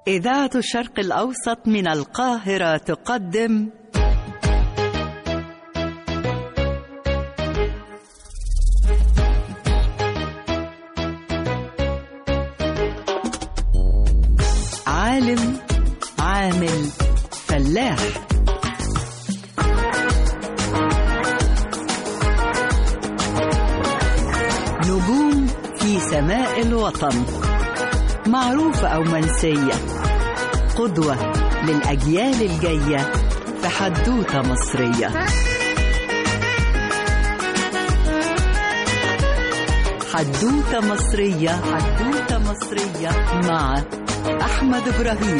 إذاعة الشرق الأوسط من القاهرة تقدم عالم عامل فلاح نجوم في سماء الوطن معروفة أو منسية قدوة للأجيال الجاية في حدوتة مصرية حدوتة مصرية حدوتة مصرية مع أحمد إبراهيم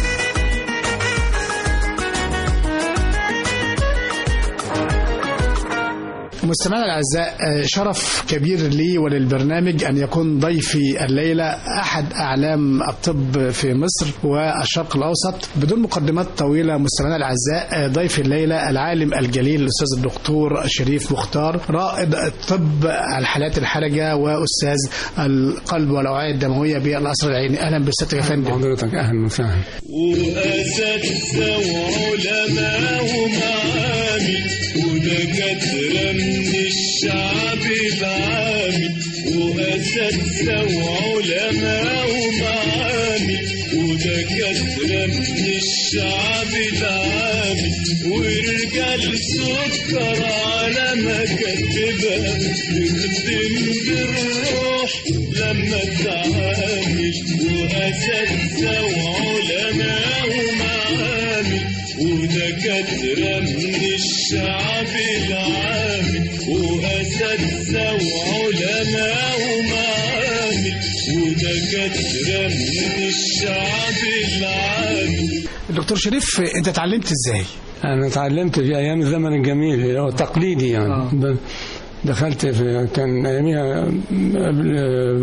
مستمعينا الاعزاء شرف كبير لي وللبرنامج ان يكون ضيفي الليله احد اعلام الطب في مصر والشرق الاوسط بدون مقدمات طويله مستمعينا الاعزاء ضيفي الليله العالم الجليل الاستاذ الدكتور شريف مختار رائد طب الحالات الحرجه واستاذ القلب والاوعيه الدمويه بالقصر العيني اهلا بسيادتك يا فندم حضرتك اهلا وسهلا وأساتذة وعلماء ومعامل ودكاترة من الشعب العامي وأساتذة وعلماء ومعامل ودكاترة من الشعب العامي ورجال سكر على مكاتبها تخدم بالروح لما تعامل وأساتذة وعلماء ومعامل ودكاترة من الشعب العامي وأساتذة وعلماء ومعامل ودكاترة من الشعب العامي دكتور شريف انت اتعلمت ازاي انا اتعلمت في ايام الزمن الجميل اللي هو التقليدي يعني آه. ب- دخلت في كان اياميها قبل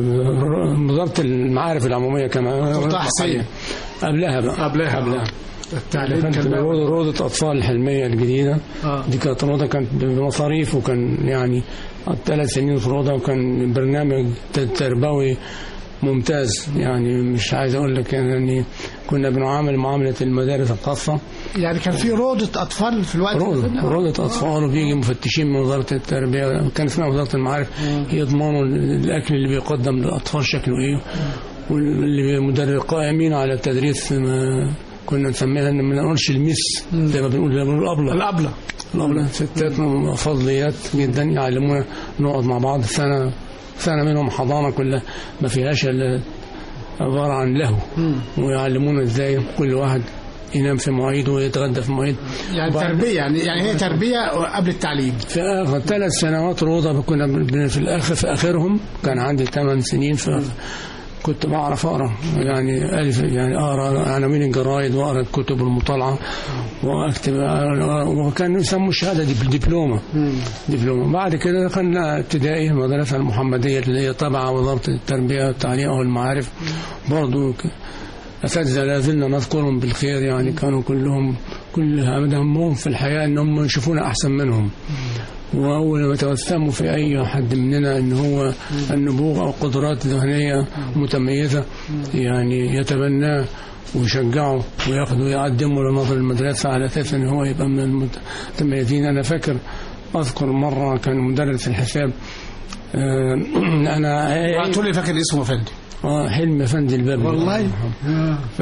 آه، وزاره المعارف العموميه كما دكتور حسين. قبلها بقى قبلها. قبلها التعليم دخلت كان روضة, روضة أطفال الحلمية الجديدة آه. دي كانت روضة كانت بمصاريف وكان يعني ثلاث سنين في روضة وكان برنامج ت- تربوي ممتاز يعني مش عايز أقول لك يعني كنا بنعامل معاملة المدارس الخاصة يعني كان في روضه اطفال في الوقت روضة ده؟ روضة أطفال وبيجي مفتشين من وزارة التربية كان اسمها وزارة المعارف يضمنوا الأكل اللي بيقدم للأطفال شكله إيه واللي مدرب قائمين على التدريس ما كنا نسميها إن ما نقولش الميس زي ما بنقول زي ما بنقول الأبلة الابله الأبلة ستات فضليات جدا يعلمونا نقعد مع بعض سنة سنة منهم حضانة كلها ما فيهاش إلا عبارة عن لهو ويعلمونا ازاي كل واحد ينام في مواعيده ويتغدى في مواعيد يعني وبعد- تربيه يعني يعني هي تربيه قبل التعليم في آخر ثلاث سنوات روضة كنا بن- في الآخر في آخرهم كان عندي ثمان سنين فكنت بعرف أقرأ يعني ألف يعني أقرأ عناوين الجرايد وأقرأ الكتب المطالعة وأكتب وكانوا يسموا الشهادة دي دبلومة دبلومة بعد كده دخلنا ابتدائي المدرسة المحمدية اللي هي تبع وزارة التربية والتعليم أو المعارف برضو ك- أساتذة لا زلنا نذكرهم بالخير يعني كانوا كلهم كل همهم في الحياة إنهم يشوفونا أحسن منهم وأول ما توسموا في أي حد مننا إن هو النبوغ أو قدرات ذهنية متميزة يعني يتبناه ويشجعه وياخده ويقدمه لنظر المدرسة على أساس إن هو يبقى من المتميزين أنا فاكر أذكر مرة كان مدرس الحساب آه، أنا تقول لي فاكر اسمه يا فندم آه، حلم افندي البابلي والله ف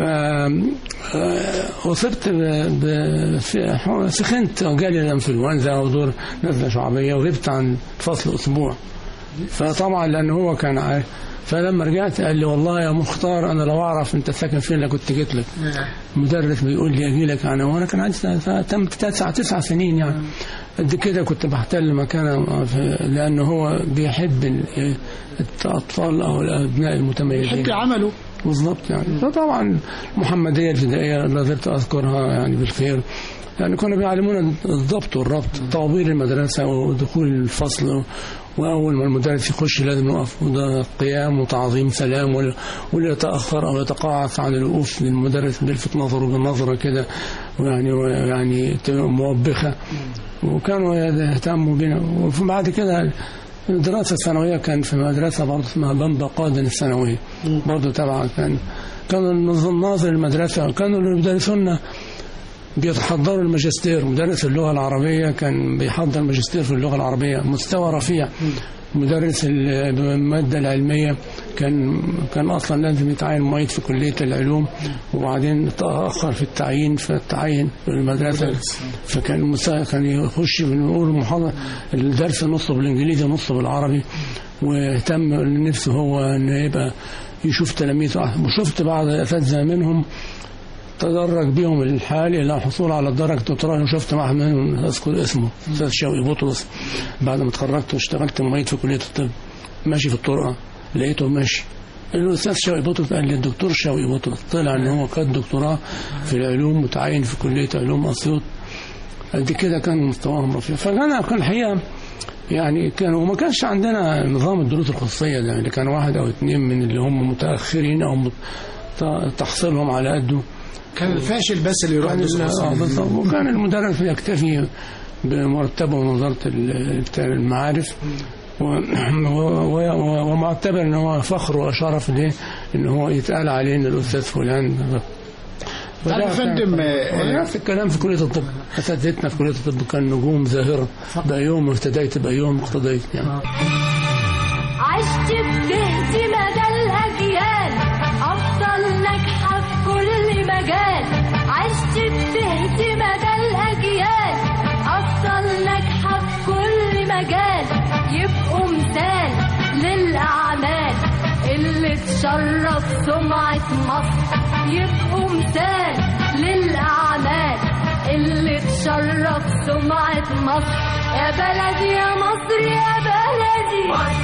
آه، أصبت ب... ب... في- سخنت وجالي الانفلونزا أو دور نزلة شعبية وغبت عن فصل أسبوع فطبعا لأن هو كان عارف فلما رجعت قال لي والله يا مختار أنا لو أعرف أنت ساكن فين لكنت جيت لك مدرس بيقول لي أجي لك أنا وأنا كان عندي سنة- تم تسع تسع سنين يعني قد كده كنت بحتل مكانه في- لأنه هو بيحب ال- الأطفال أو الأبناء المتميزين حب عمله بالضبط يعني فطبعا المحمدية الابتدائية لا زلت أذكرها يعني بالخير يعني كانوا بيعلمونا الضبط والربط طوابير المدرسة ودخول الفصل وأول ما المدرس يخش لازم نقف وده قيام وتعظيم سلام وال- واللي يتأخر أو يتقاعس عن الوقوف للمدرس بيلفت نظره بنظرة كده ويعني يعني موبخة وكانوا يهتموا بنا وبعد كده الدراسة الثانوية كان في مدرسة برضه اسمها بمبا قادن الثانوية برضه تبع كان كان النظام- ناظر المدرسة كانوا اللي بيدرسوا لنا بيتحضروا الماجستير مدرس اللغة العربية كان بيحضر ماجستير في اللغة العربية مستوى رفيع مدرس ال- المادة العلمية كان كان أصلا لازم يتعين معيد في كلية العلوم وبعدين تأخر في التعيين فالتعين في المدرسة فكان المسا- كان يخش بنقول المحاضرة الدرس نصه بالإنجليزي ونصه بالعربي واهتم نفسه هو إن يبقى يشوف تلاميذه وشفت بعض الأساتذة منهم تدرج بيهم الحال الى الحصول على درجه دكتوراه شفت واحد منهم اذكر اسمه استاذ شوقي بطرس بعد ما اتخرجت واشتغلت معيد في كليه الطب ماشي في الطرقه لقيته ماشي الاستاذ شوقي بطرس قال لي الدكتور شوقي بطرس طلع ان هو خد دكتوراه في العلوم متعين في كليه علوم اسيوط قد كده كان مستواهم رفيع فكان كان الحقيقه يعني كان وما كانش عندنا نظام الدروس الخصوصيه ده اللي كان واحد او اثنين من اللي هم متاخرين او مت- ت- تحصيلهم على قده كان الفاشل بس اللي يروح كان يدرس ال- خصوصي. آه بالظبط. وكان المدرس يكتفي بمرتبه من وزاره ال- بتاع المعارف و- و- و- ومعتبر ان هو فخر وشرف ليه ان هو يتقال عليه ان الاستاذ فلان تعرف يا فندم، آه، نفس الكلام في كليه الطب اساتذتنا في كليه الطب كان نجوم ظاهره بايهم اهتديت بايهم اقتديت يعني عشت بتهدي مدى الأجيال أفضل ناجحة في كل مجال عشت بتهدي مدى الأجيال أفضل ناجحة في كل مجال يبقوا مثال للأعمال اللي تشرف سمعة مصر يبقوا مثال للأعمال اللي تشرف سمعة مصر يا بلدي يا مصر يا بلدي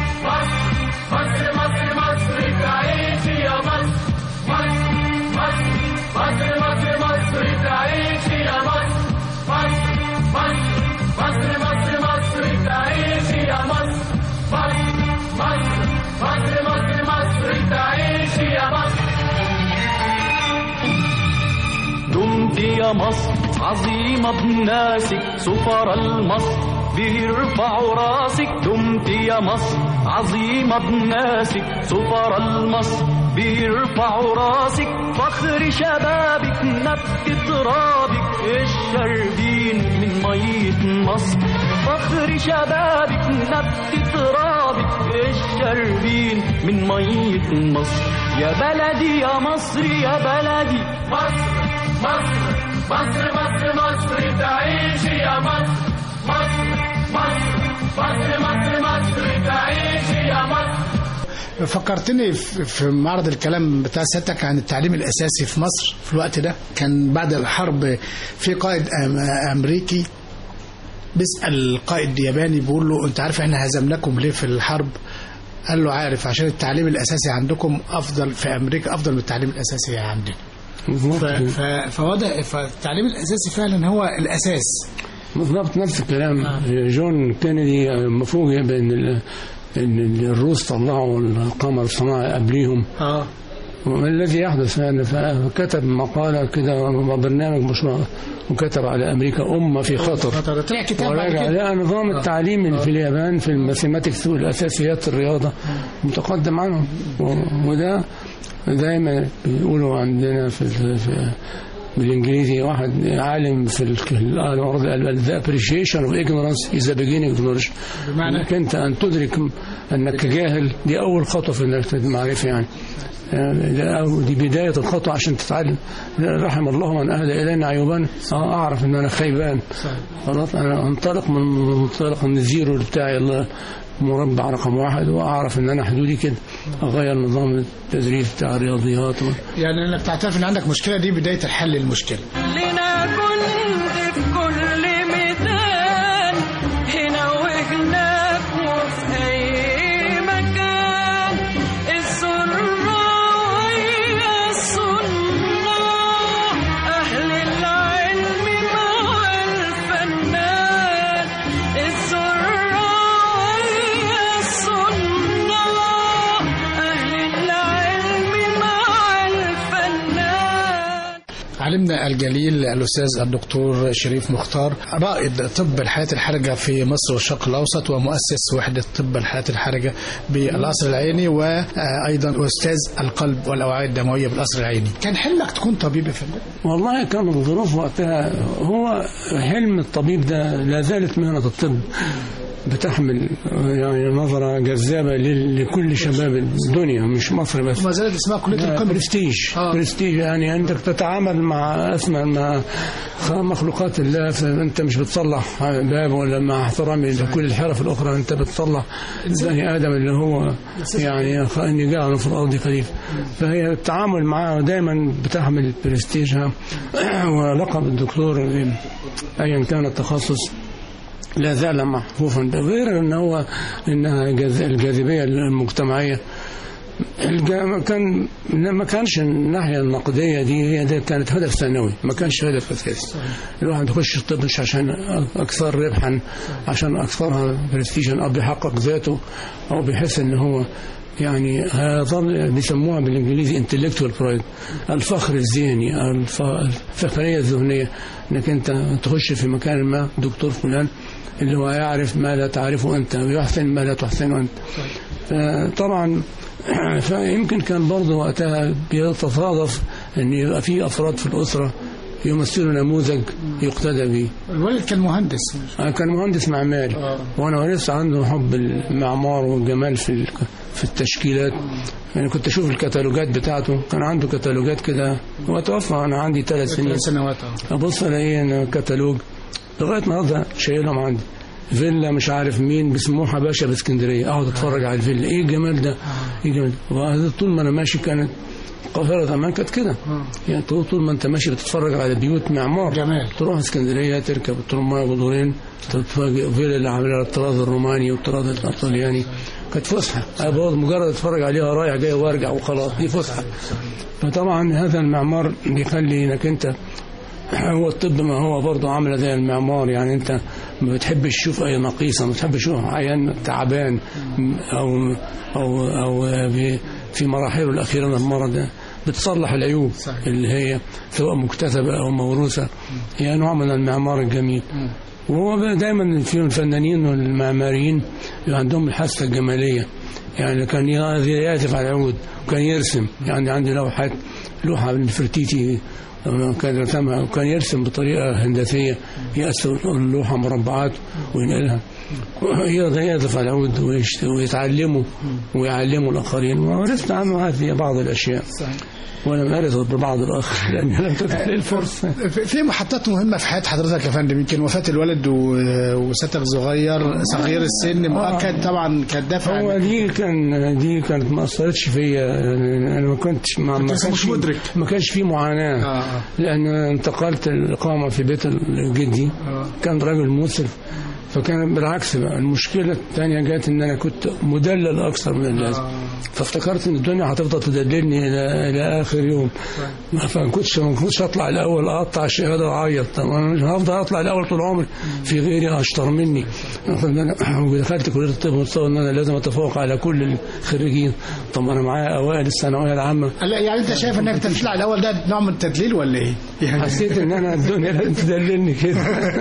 دمت يا مصر عظيمة بناسك سفر المصر بيرفع راسك دمت يا مصر عظيمة بناسك سفر المصر بيرفع راسك فخر شبابك نبت ترابك الشربين من مية مصر فخر شبابك نبت ترابك الشربين من مية مصر يا بلدي يا مصر يا بلدي فكرتني في في معرض الكلام بتاع سيادتك عن التعليم الاساسي في مصر في الوقت ده كان بعد الحرب في قائد أم- امريكي بيسال القائد الياباني بيقول له انت عارف احنا هزمناكم ليه في الحرب قال له عارف عشان التعليم الاساسي عندكم افضل في امريكا افضل من التعليم الاساسي عندنا بالظبط ف- ف- فوضع فالتعليم الاساسي فعلا هو الاساس بالضبط نفس الكلام جون كينيدي مفوجئ بان ال- ان الروس طلعوا القمر الصناعي قبليهم اه وما الذي يحدث يعني فكتب مقالة كده برنامج مشروع وكتب على أمريكا أمة في خطر طلع كتاب بعد وراجع كده لقى نظام التعليم في اليابان في الماثيماتكس والأساسيات الرياضة متقدم عنهم و- وده دايما بيقولوا عندنا في, في بالانجليزي واحد عالم في الارض ذا appreciation of ignorance is the beginning of knowledge بمعنى؟ انك انت ان تدرك انك جاهل دي اول خطوه في انك المعرفه يعني يعني ده أو دي بداية الخطوة عشان تتعلم رحم الله من أهدى إلينا عيوبان أه أعرف إن أنا خيبان خلاص أنا أنطلق من منطلق من الزيرو بتاعي الله مربع رقم واحد وأعرف إن أنا حدودي كده أغير نظام التدريس بتاع الرياضيات و... يعني انك تعترف ان عندك مشكله دي بدايه الحل للمشكله لنا كنت في كل ميدان هنا وهناك وفي أي مكان السراء ويا الصناع أهل العلم مع الفنان السراء ويا الصناع أهل العلم مع الفنان علمنا الجليل الأستاذ الدكتور شريف مختار رائد طب الحياة الحرجة في مصر والشرق الأوسط ومؤسس وحدة طب الحياة الحرجة بالقصر العيني وأيضا أستاذ القلب والأوعية الدموية بالقصر العيني كان حلمك تكون طبيب يا فندم؟ والله كان الظروف وقتها هو حلم الطبيب ده لا زالت مهنة الطب بتحمل يعني نظرة جذابة لل- لكل شباب الدنيا مش مصر بس وما زالت اسمها كلية لا، القمة برستيج آه. برستيج يعني انت بتتعامل مع اسمى مع مخلوقات الله فانت مش بتصلح باب ولا مع احترامي لكل الحرف الاخرى انت بتصلح بني ادم اللي هو يعني خ- اني جعل في الارض خليفه فهي التعامل معاه دايما بتحمل برستيجها ولقب الدكتور ايا كان التخصص لا زال محفوفا ده غير ان هو انها جاذ- الجاذبيه المجتمعيه الج- كان ما كانش الناحيه النقديه دي هي ده كانت هدف ثانوي ما كانش هدف اساسي الواحد يخش الطب مش عشان اكثر ربحا عشان اكثرها برستيجا او بيحقق ذاته او بيحس ان هو يعني هيظل بيسموها بالانجليزي intellectual pride الفخر الذهني أو الف- الفخريه الذهنيه انك انت تخش في مكان ما دكتور فلان اللي هو يعرف ما لا تعرفه انت ويحسن ما لا تحسنه انت طبعا فيمكن كان برضه وقتها بيتصادف ان يبقى في افراد في الاسره يمثلوا نموذج يقتدى به الوالد كان مهندس أنا كان مهندس معماري آه. وانا لسه عنده حب المعمار والجمال في ال- في التشكيلات يعني كنت اشوف الكتالوجات بتاعته كان عنده كتالوجات كده هو توفى انا عندي ثلاث سنين ثلاث سنوات آه. ابص الاقي ان كتالوج لغايه النهارده شايلهم عندي فيلا مش عارف مين بسموحه باشا باسكندريه اقعد اتفرج على الفيلا ايه الجمال ده ايه الجمال ده وهذا طول ما انا ماشي كانت القاهره زمان كانت كده يعني طول طول ما انت ماشي بتتفرج على بيوت معمار جمال. تروح اسكندريه تركب الترمايه ودورين تتفاجئ فيلا اللي عاملها الطراز الروماني والطراز الايطالياني كانت فسحه أنا برضه مجرد اتفرج عليها رايح جاي وارجع وخلاص دي فسحه فطبعا هذا المعمار بيخلي انك انت هو الطب ما هو برضه عامله زي المعمار يعني انت ما بتحبش تشوف اي نقيصه ما بتحبش تشوف عيان تعبان او او او ب- في مراحله الاخيره من المرض ده بتصلح العيوب صحيح. اللي هي سواء مكتسبه او موروثه هي نوع من المعمار الجميل وهو دايما في الفنانين والمعماريين يبقى عندهم الحاسه الجماليه يعني كان يعزف على العود وكان يرسم يعني عندي لوحات لوحه من فرتيتي كان رسمها وكان يرسم بطريقه هندسيه يقسم اللوحه مربعات وينقلها يقدر يعزف على العود ويشت- ويتعلمه ويعلمه الاخرين وورثت عنه هذه بعض الاشياء ولم ارث ببعض الاخر لان لم تتح لي الفرصه في في محطات مهمة في حياة حضرتك يا فندم يمكن وفاة الولد و- وستك صغير صغير السن مؤكد طبعا كانت دافع هو دي كان دي كانت ما اثرتش فيا انا ما كنتش ما, ما لسه كانش مش في- مدرك. ما كانش في معاناه آه، آه. لان انتقلت الاقامه في بيت جدي آه. كان راجل مسرف فكان بالعكس بقى المشكله الثانيه جت ان انا كنت مدلل اكثر من اللازم فافتكرت ان الدنيا هتفضل تدللني الى الى اخر يوم فما كنتش ما كنتش اطلع الاول اقطع الشهاده واعيط طب انا مش هفضل اطلع الاول طول عمري في غيري اشطر مني ودخلت كليه الطب ومتصور ان انا لازم اتفوق على كل الخريجين طب انا معايا اوائل الثانويه العامه لا يعني انت شايف انك تطلع الاول ده نوع من التدليل ولا ايه؟ يعني حسيت ان انا الدنيا لازم تدللني كده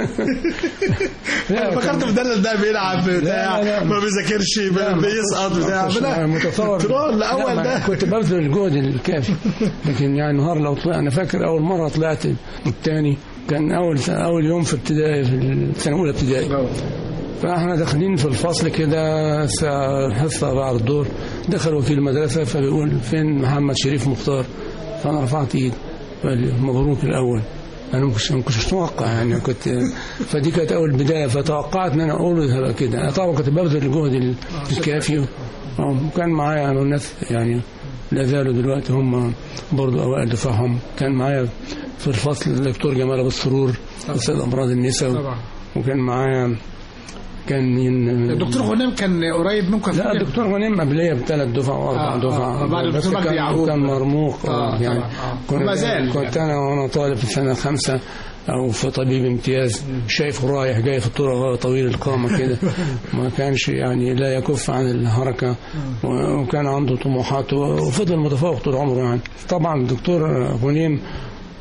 لا، انا فكرت مدرس ده بيلعب بتاع لا، لا. ما بيذاكرش لا، بيسقط بتاع كنتش لا. متصور تروح لا، الاول ما ده كنت ببذل الجهد الكافي لكن يعني نهار لو طلع انا فاكر اول مره طلعت الثاني كان اول اول يوم في ابتدائي في السنه الاولى ابتدائي فاحنا داخلين في الفصل كده الساعه الحصه بعد الدور دخل وكيل المدرسه فبيقول فين محمد شريف مختار فانا رفعت ايدي قال لي مبروك الاول انا ما كنتش ما كنتش متوقع يعني كنت فدي كانت اول بدايه فتوقعت ان انا اقول هبقى كده انا طبعا كنت ببذل الجهد الكافي وكان معايا أنا ناس يعني لا زالوا دلوقتي هم برضو اوائل دفاعهم كان معايا في الفصل الدكتور جمال ابو السرور استاذ امراض النساء طبعا وكان معايا كان مين الدكتور غنيم كان قريب منكم لا الدكتور غنيم قبليه بثلاث دفع واربع آه، دفع آه، بعد بس الدكتور مجدي كان يعقوب. كان مرموق آه، يعني طبعا، آه. كنت, وما زال كنت انا وانا طالب في سنه خمسه او في طبيب امتياز شايفه رايح جاي في الطرق وهو طويل القامه كده ما كانش يعني لا يكف عن الحركه و- وكان عنده طموحات وفضل متفوق طول عمره يعني طبعا الدكتور غنيم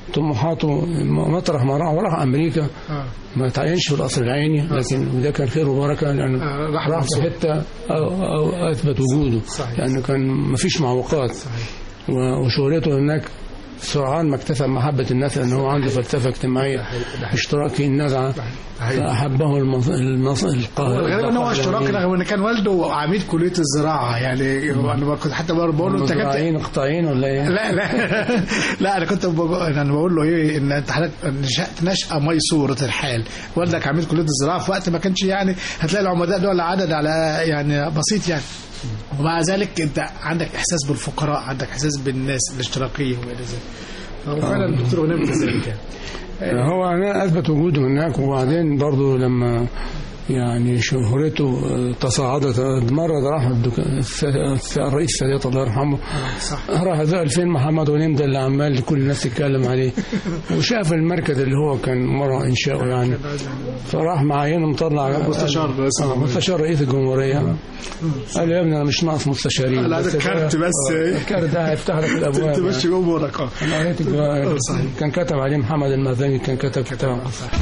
طموحاته مطرح ما راح وراح امريكا آه. ما تعينش في القصر العيني لكن وده كان خير وبركه لانه آه، راح راح في منصور. حته أو, او اثبت وجوده صحيح. لانه كان ما فيش معوقات و- وشغلته هناك سرعان ما اكتسب محبة الناس لأنه هو عنده فلسفة اجتماعية اشتراك في النزعة فأحبه المص... المص... القاهرة الغريب ان هو اشتراكي الأولانية. رغم ان كان والده عميد كليه الزراعه يعني انا كنت حتى بقول له انت كنت مزرعين قطاعين ولا ايه؟ لا لا لا انا كنت بقول انا بقول له ايه ان انت حضرتك نشات نشاه ميسوره الحال والدك عميد كليه الزراعه في وقت ما كانش يعني هتلاقي العمداء دول عدد على يعني بسيط يعني ومع ذلك انت عندك احساس بالفقراء عندك احساس بالناس الاشتراكيه والى ذلك هو فعلا الدكتور غنيم كذلك يعني هو أنا أثبت وجوده هناك وبعدين برضه لما يعني شهرته تصاعدت مرة ده راح الدك... الس- الرئيس السادات الله يرحمه صح راح زائل فين محمد ونيم ده اللي عمال كل الناس تتكلم عليه وشاف المركز اللي هو كان مرة إنشاؤه يعني فراح معينه مطلع مستشار رئيس آه، الجمهورية. مستشار رئيس الجمهورية قال له يا ابني أنا مش ناقص مستشارين لا، ده بس الكارت بس. آه، الكارت ده هيفتح لك الأبواب يعني. تمشي امورك اه أنا قريت الجواب. صحيح. كان كتب عليه محمد المازني كان كتب كتاب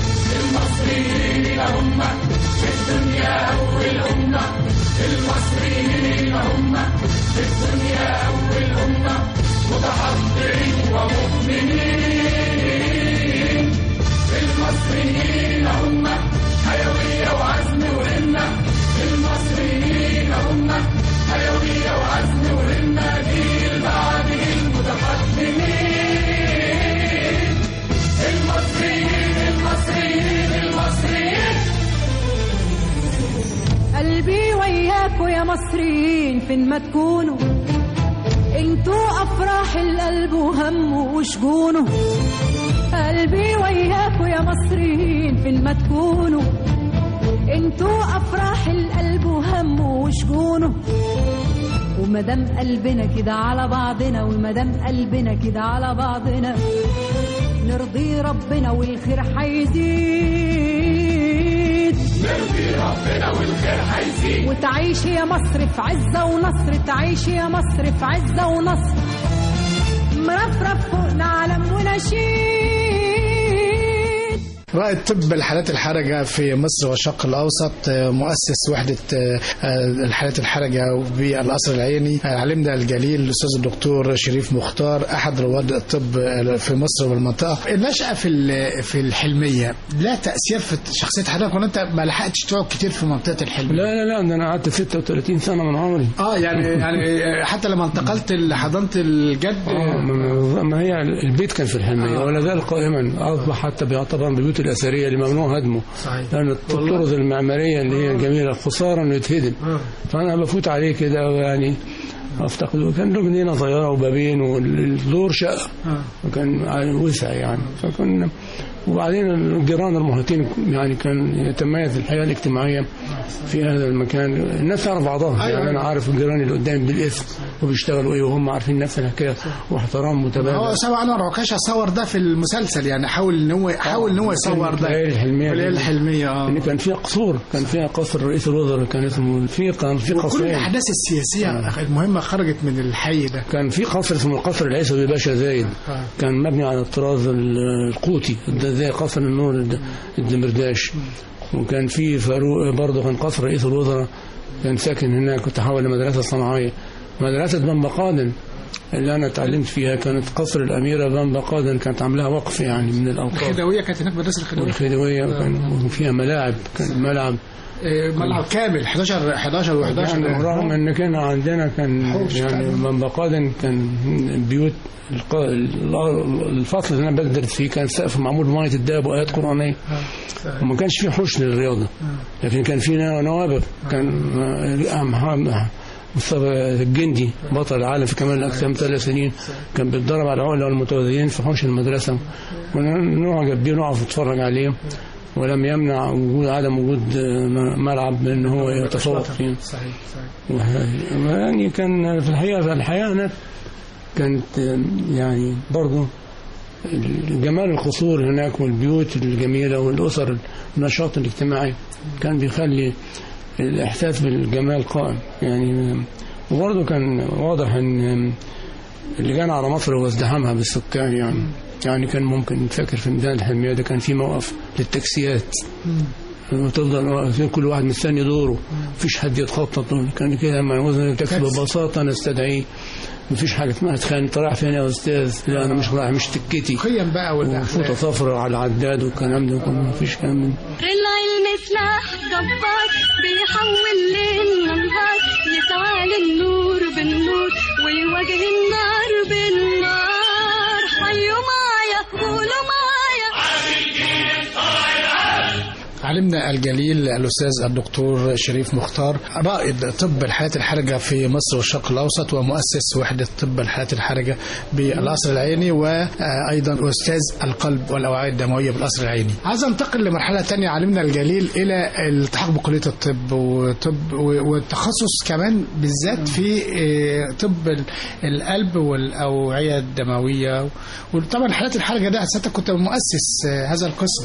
قلبي وياكوا يا مصريين فين ما تكونوا انتوا افراح القلب وهمه وشجونه قلبي وياكوا يا مصريين فين ما تكونوا انتوا افراح القلب وهمه وشجونه ومدام قلبنا كده على بعضنا ومدام قلبنا كده على بعضنا نرضي ربنا والخير هيزيد وتعيش يا مصر في عزة ونصر تعيش يا مصر في عزة ونصر مرفرف فوقنا علم ونشيد رائد طب الحالات الحرجة في مصر والشرق الأوسط آه، مؤسس وحدة آه، آه، الحالات الحرجة بالقصر العيني آه، علمنا الجليل الأستاذ الدكتور شريف مختار أحد رواد الطب آه، في مصر والمنطقة النشأة في ال- في الحلمية لا تأثير في شخصية حضرتك ولا أنت ما لحقتش تقعد كتير في منطقة الحلمية لا لا لا ده انا قعدت 36 سنه من عمري اه يعني يعني آه، حتى لما انتقلت لحضانة الجد آه، ما- ما هي البيت كان في الحلميه ولا زال قائما اصبح حتى بيعتبر من البيوت الاثريه اللي ممنوع هدمه صحيح. لان الطرز المعماريه اللي هي الجميله خساره انه يتهدم فانا بفوت عليه كده يعني افتقده كان له جنينه صغيره وبابين والدور شقه وكان وسع يعني فكنا وبعدين الجيران المحيطين يعني كان يتميز الحياه الاجتماعيه في هذا المكان الناس تعرف بعضها يعني انا عارف الجيران اللي قدامي بالاسم وبيشتغلوا ايه وهم عارفين نفس الحكايه واحترام هو متبادل سامع انور عكاشة صور ده في المسلسل يعني حاول ان هو حاول ان هو يصور ده الليالي الحلمية في الليالي الحلمية اه ان كان في قصور كان فيها قصر رئيس الوزراء كان اسمه في كان في كل قصرين الاحداث السياسيه المهمه خرجت من الحي ده كان في قصر اسمه القصر العيسوي باشا زايد آه. كان مبني على الطراز ال- القوطي ده زي قصر النور الد- الدمرداش وكان في فاروق برضه كان قصر رئيس الوزراء كان ساكن هناك وتحول لمدرسة صناعية مدرسة بن بقادن اللي أنا اتعلمت فيها كانت قصر الأميرة بن بقادن كانت عاملاها وقف يعني من الأوقاف الخدويه كانت هناك مدرسه الخدويه والخديوية وكان وفيها ملاعب كان ملعب آه، ملعب كامل 11 11 يعني و11 رغم ان كان عندنا كان حوش يعني كان. من بقادن كان بيوت الق- ال- الفصل اللي انا بدرس فيه كان سقف معمول بميه الدهب وايات قرانيه وما كانش فيه حوش للرياضه لكن كان فيه نوابغ كان آه، محمد مصطفى الجندي بطل العالم في كمال الاجسام ثلاث سنين كان بيتدرب على العقله والمتوازيين في حوش المدرسه كنا نعجب بيه ونقف نتفرج عليه ولم يمنع وجود عدم وجود آه، م- ملعب ان هو يتفوق فيه صحيح صحيح وه- يعني كان في الحقيقة في الحياة هناك كانت يعني برضو جمال القصور هناك والبيوت الجميلة والأسر النشاط الاجتماعي كان بيخلي الإحساس بالجمال قائم يعني وبرضه كان واضح إن اللي جانا على مصر هو ازدحامها بالسكان يعني يعني كان ممكن فاكر في ميدان الحلمية ده كان في موقف للتاكسيات وتفضل واقفين كل واحد مستني دوره مفيش حد يتخطط كان كده لما وزن التاكسي ببساطة نستدعيه مفيش حاجة اسمها تخان انت رايح فين يا استاذ لا انا مش رايح مش تكتي قيم بقى وفوطة والاخلاق صفرا على العداد والكلام ده كله مفيش كلام من العلم سلاح جبار بيحول ليلنا نهار يسعى للنور بالنور ويواجه النار بالنار حيوا معايا قولوا معايا علمنا الجليل الاستاذ الدكتور شريف مختار رائد طب الحالات الحرجه في مصر والشرق الاوسط ومؤسس وحده طب الحالات الحرجه بالقصر العيني وايضا استاذ القلب والاوعيه الدمويه بالقصر العيني. عايز انتقل لمرحله ثانيه علمنا الجليل الى الالتحاق بكليه الطب وطب والتخصص كمان بالذات في آه، طب ال- القلب والاوعيه الدمويه وطبعا الحالات الحرجه ده اساسا كنت مؤسس آه، هذا القسم.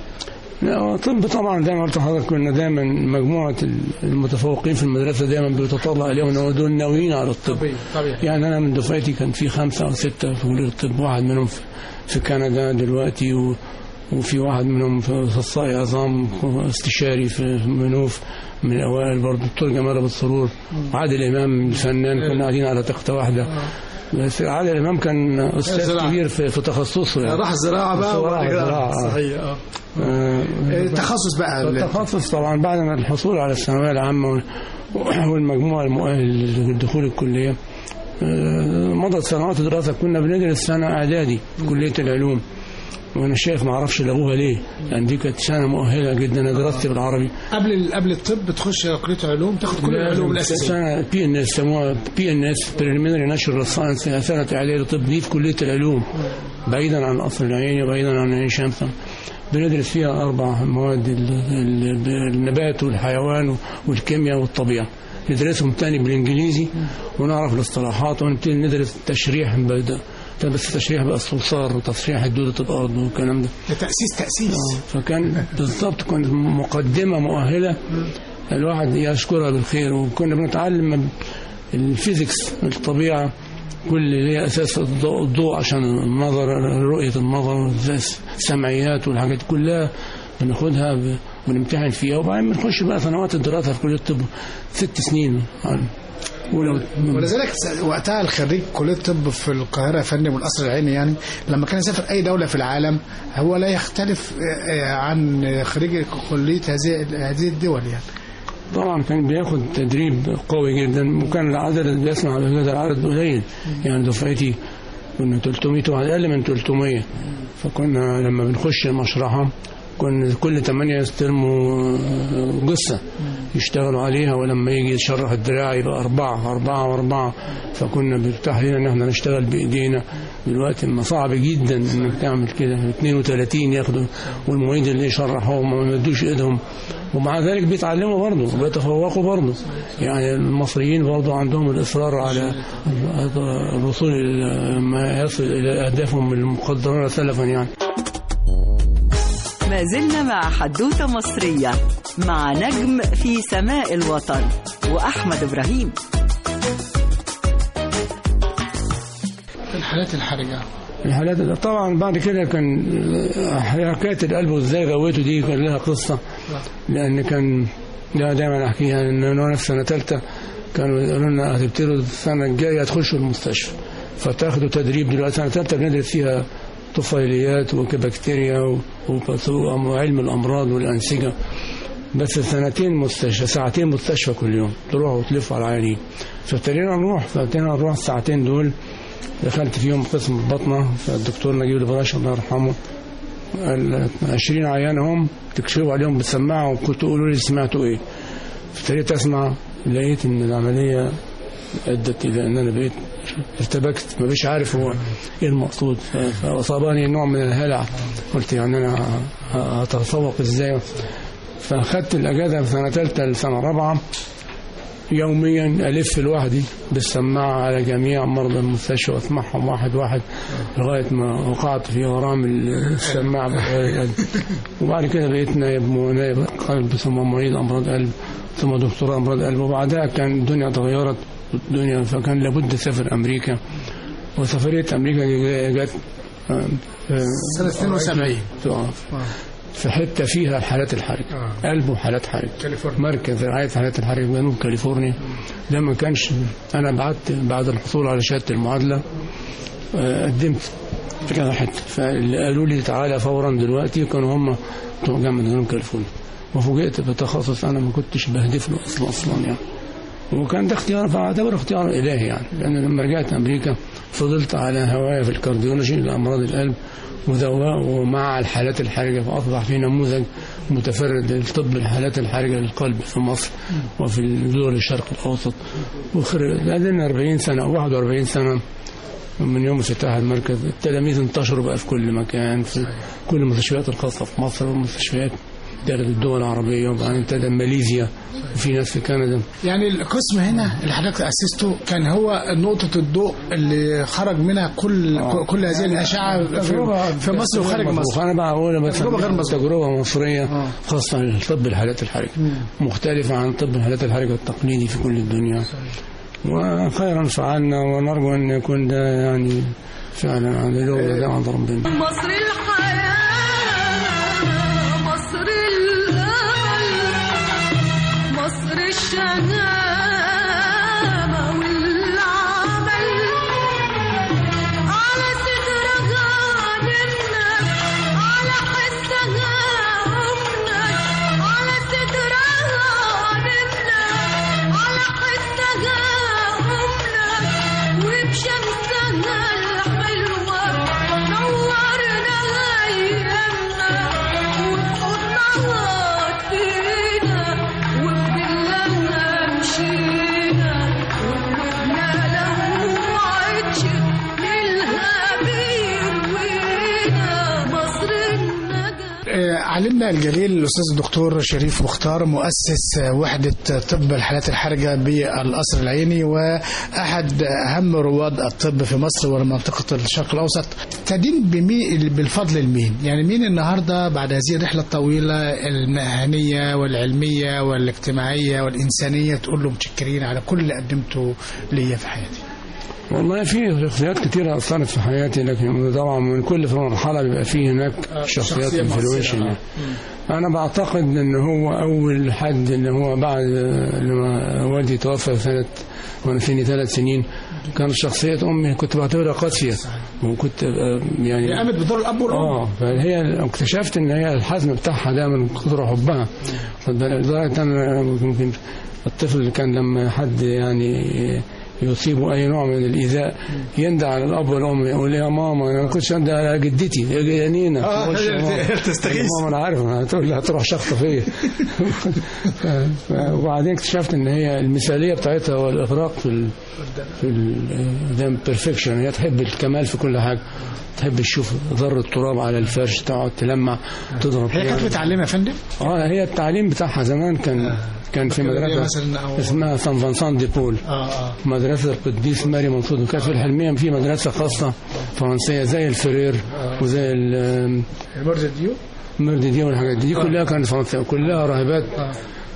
لا هو طب طبعا زي ما قلت لحضرتك كنا دايما مجموعة المتفوقين في المدرسة دايما بيتطلع إليهم إن هو دول ناويين على الطب طبيعي طبيعي. يعني أنا من دفعتي كان في خمسة أو ستة في كلية الطب واحد منهم في, في كندا دلوقتي و وفي واحد منهم في أخصائي عظام استشاري في في منوف من الأوائل برضه الدكتور جمال أبو السرور وعادل إمام الفنان كنا قاعدين على تختة واحدة بس عادل إمام كان أستاذ زراعة. كبير في, في تخصصه يعني راح الزراعه بقى الزراعة، وبعد كده- الزراعة، آه. صحيح اه آه، التخصص بقى ال- التخصص طبعا بعد ما الحصول على الثانوية العامة وال- والمجموع المؤهل لدخول الكلية آه، مضت سنوات دراسة كنا بندرس سنة إعدادي في كلية العلوم وأنا شايف ما أعرفش لغوها ليه لأن دي كانت سنة مؤهلة جدا أنا دراستي بالعربي قبل قبل الطب تخش كليه علوم تاخد كل العلوم الاساسيه سنة بي ان اس سموها بي ان اس بريليمينري ناشونال ساينس سنة إعدادي طب دي في كلية العلوم بعيدا عن القصر العيني وبعيدا عن عين شمس بندرس فيها أربع مواد ال- ال- النبات والحيوان والكيمياء والطبيعة ندرسهم تاني بالإنجليزي ونعرف الاصطلاحات ونبتدي ندرس تشريح بد- بس تشريح بقى الصلصار وتصريح دودة الأرض والكلام ده تاسيس تاسيس فكان بالضبط كانت مقدمة مؤهلة الواحد يشكرها بالخير وكنا بنتعلم الفيزيكس الطبيعة كل اللي هي أساس الضوء, الضوء عشان النظر رؤية النظر السمعيات والحاجات دي كلها بناخدها ب- ونمتحن فيها وبعدين بنخش بقى سنوات الدراسة في كلية الطب ست سنين ولو ولذلك س- وقتها الخريج كليه الطب في القاهره يا فندم والقصر العيني يعني لما كان يسافر اي دوله في العالم هو لا يختلف آه، آه، عن خريج كليه هذه هذه الدول يعني طبعا كان بياخد تدريب قوي جدا وكان العدد اللي بيسمع بهذا العدد قليل يعني دفعتي كنا 300 واحد اقل من 300 فكنا لما بنخش المشرحه كنا كل ثمانية يستلموا آه، جثة يشتغلوا عليها ولما يجي يشرح الدراع يبقى أربعة أربعة وأربعة فكنا بيتاح لنا إن احنا نشتغل بإيدينا دلوقتي ما صعب جدا إنك تعمل كده 32 ياخدوا والمعيد اللي يشرحهم ما يمدوش إيدهم ومع ذلك بيتعلموا برضه وبيتفوقوا برضه يعني المصريين برضه عندهم الإصرار على الوصول إلى ما يصل إلى أهدافهم المقدرة سلفا يعني ما زلنا مع حدوتة مصرية مع نجم في سماء الوطن وأحمد إبراهيم الحالات الحرجه الحالات طبعا بعد كده كان حكايه القلب وازاي غويته دي كان لها قصه لان كان ده دايما احكيها ان انا في سنه ثالثه كانوا يقولوا لنا هتبتدوا السنه الجايه تخشوا المستشفى فتاخدوا تدريب دلوقتي سنه ثالثه بندرس فيها طفيليات وبكتيريا و- وبث- وعلم الامراض والانسجه بس سنتين مستشفى ساعتين مستشفى كل يوم تروحوا وتلفوا على العيانين فابتدينا نروح فابتدينا نروح الساعتين دول دخلت فيهم قسم البطنة فالدكتور نجيب البراش الله يرحمه قال 20 عيان هم تكشفوا عليهم بالسماعة وكنت تقولوا لي سمعتوا ايه ابتديت اسمع لقيت ان العملية ادت الى ان انا بقيت ارتبكت ما بيش عارف هو ايه المقصود ف- فاصابني نوع من الهلع قلت يعني انا ه- ه- هتفوق ازاي فاخدت الاجازه في سنه ثالثه لسنه رابعه يوميا ألف لوحدي بالسماعة على جميع مرضى المستشفى وأسمعهم واحد واحد لغاية ما وقعت في غرام السماعة بحوالي قلب وبعد كده بقيت نائب نائب قلب ثم معيد أمراض قلب ثم دكتور أمراض قلب وبعدها كان الدنيا تغيرت الدنيا فكان لابد أسافر أمريكا وسفرية أمريكا دي جت آه، آه، سنة 72 آه، في حته فيها الحالات الحرجه آه. قلب وحالات حرجه كاليفورنيا. مركز رعايه حالات الحرجه جنوب كاليفورنيا ده ما كانش انا بعت بعد الحصول على شهاده المعادله آه، قدمت في كذا حته فاللي قالوا لي تعالى فورا دلوقتي كانوا هم بتوع جامعه جنوب كاليفورنيا وفوجئت بتخصص انا ما كنتش بهدف له اصلا اصلا يعني وكان ده اختيار فاعتبره اختيار الهي يعني لان لما رجعت امريكا فضلت على هوايه في الكارديولوجي لامراض القلب ودواء ومع الحالات الحرجه فاصبح في نموذج متفرد لطب الحالات الحرجه للقلب في مصر وفي دول الشرق الاوسط وخرج 40 سنه او 41 سنه من يوم افتتاح المركز التلاميذ انتشروا بقى في كل مكان في كل المستشفيات الخاصه في مصر والمستشفيات داخل الدول العربيه وبعدين ابتدى ماليزيا وفي ناس في كندا يعني القسم هنا اللي حضرتك اسسته كان هو نقطة الضوء اللي خرج منها كل آه. كل هذه الأشعة في, في مصر وخارج مصر انا بقى اقول بس تجربة غير مسبوقة. تجربه مصريه آه. خاصه لطب الحالات الحرجه مختلفه عن طب الحالات الحرجه التقليدي في كل الدنيا وخيرا فعلنا ونرجو ان يكون ده يعني فعلا على لولا ده عند ربنا مصر الحياة مصر الأمل مصر الشهامة والعمل على صدرها نمنا على حسها أمنا على صدرها نمنا على حسها أمنا وبشمسها الحلوة نورنا أيامنا وبحضنها فينا وبدلها مشينا وقلوبنا لو وعدش ليلها بيروينا مصر النجاة آه، علمنا الجليل الأستاذ الدكتور شريف مختار مؤسس آه، وحدة طب الحالات الحرجة بالقصر العيني وأحد أهم رواد الطب في مصر ومنطقة الشرق الأوسط تدين بمين بالفضل لمين يعني مين النهاردة بعد هذه الرحلة الطويلة المهنية والعلمية والاجتماعية والإنسانية تقول له متشكرين على كل اللي قدمته ليا في حياتي والله في شخصيات كتيرة أثرت في حياتي لكن طبعا من كل في مرحلة بيبقى فيه هناك شخصيات شخصية انفلونشن مؤثرة. أنا بعتقد إن هو أول حد اللي هو بعد لما والدي توفى سنة وأنا سني ثلاث سنين كانت شخصية أمي كنت بعتبرها قاسية وكنت آه، يعني قامت بدور الأب والأم اه فهي اكتشفت ان هي الحزم بتاعها ده من كثر حبها خد بالك لدرجه ان أنا يمكن الطفل اللي كان لما حد يعني يصيبه اي نوع من الايذاء يندى على الاب والام يقول يا ماما انا ما كنتش اندى على جدتي يا جنينه آه، تقولش يا ماما. تستغيث. ماما انا عارف هتقول لي هتروح شخطه فيا ف- ف- وبعدين اكتشفت ان هي المثاليه بتاعتها والاغراق في ال في ال بيرفكشن هي تحب الكمال في كل حاجه تحب تشوف ذره تراب على الفرش تقعد تلمع تضرب هي كانت فيها. متعلمة يا فندم اه هي التعليم بتاعها زمان كان كان في بكالوريا مدرسه مثلا أو- اسمها سان فانسان دي بول اه اه مدرسة القديس ماري منصور وكانت في الحلمية في مدرسة خاصة فرنسية زي الفرير وزي ال- المرجع ديو المردي دي والحاجات دي, دي كلها كانت فرنسية كلها راهبات آه.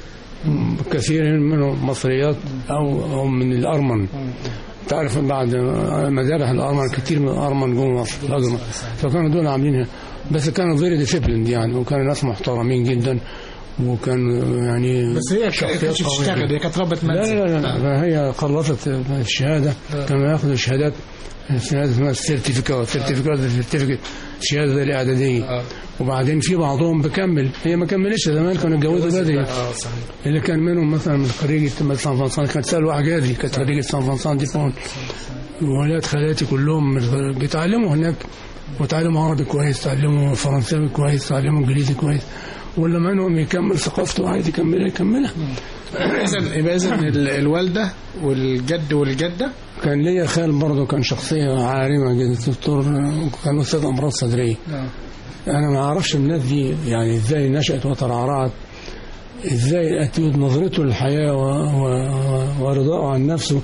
كثير منهم مصريات أو أو من الأرمن تعرف بعد مذابح الأرمن كتير من الأرمن جم مصر الأجمل فكانوا دول عاملينها بس كانوا فيري ديسيبليند يعني وكانوا ناس محترمين جدا وكانوا يعني بس هي شخصيات كانت قوية بتشتغل جداً. هي كانت ربة لا منزل لا لا, لا هي خلصت الشهادة كانوا ياخدوا شهادات شهادة اسمها السيرتيفيكات سيرتيفيكات سيرتيفيكات شهادة زي الإعدادية آه. وبعدين في بعضهم بكمل هي ما كملتش زمان كانوا اتجوزوا بدري اه صحيح اللي كان منهم مثلا من خريجة مثلا سان فانسان كانت سلوى حجازي كانت خريجة سان فانسان دي بون وولاد خالاتي كلهم من- بيتعلموا هناك وتعلموا عربي كويس تعلموا فرنساوي كويس تعلموا انجليزي كويس واللي منهم يكمل ثقافته عايز يكملها يكملها اذا يبقى اذا ال- الوالده والجد والجده كان ليا خال برضه كان شخصية عارمة جدا دكتور كان أستاذ أمراض صدرية أنا ما أعرفش الناس دي يعني إزاي نشأت وترعرعت إزاي أتيت نظرته للحياة و- و- ورضاءه عن نفسه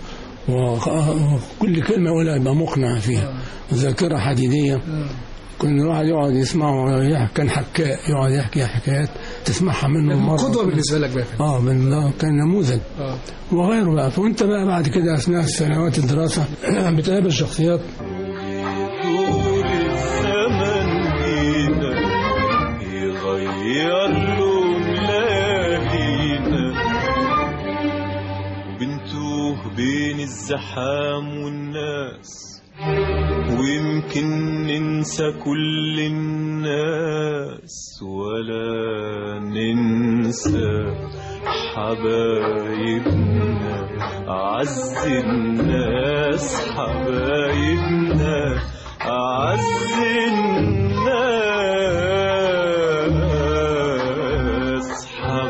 وكل كلمة يقولها يبقى مقنع فيها ذاكرة حديدية كل الواحد يقعد يسمعه يحكي- كان حكاء يقعد يحكي حكايات تسمعها منه مرة قدوه بالنسبه لك بقى يا فندم. اه من كان نموذج اه وغيره بقى وانت بقى بعد كده اثناء سنوات الدراسه بتقابل شخصيات طول الزحام والناس ويمكن ننسى كل الناس ولا ننسى حبايبنا أعز الناس حبايبنا أعز الناس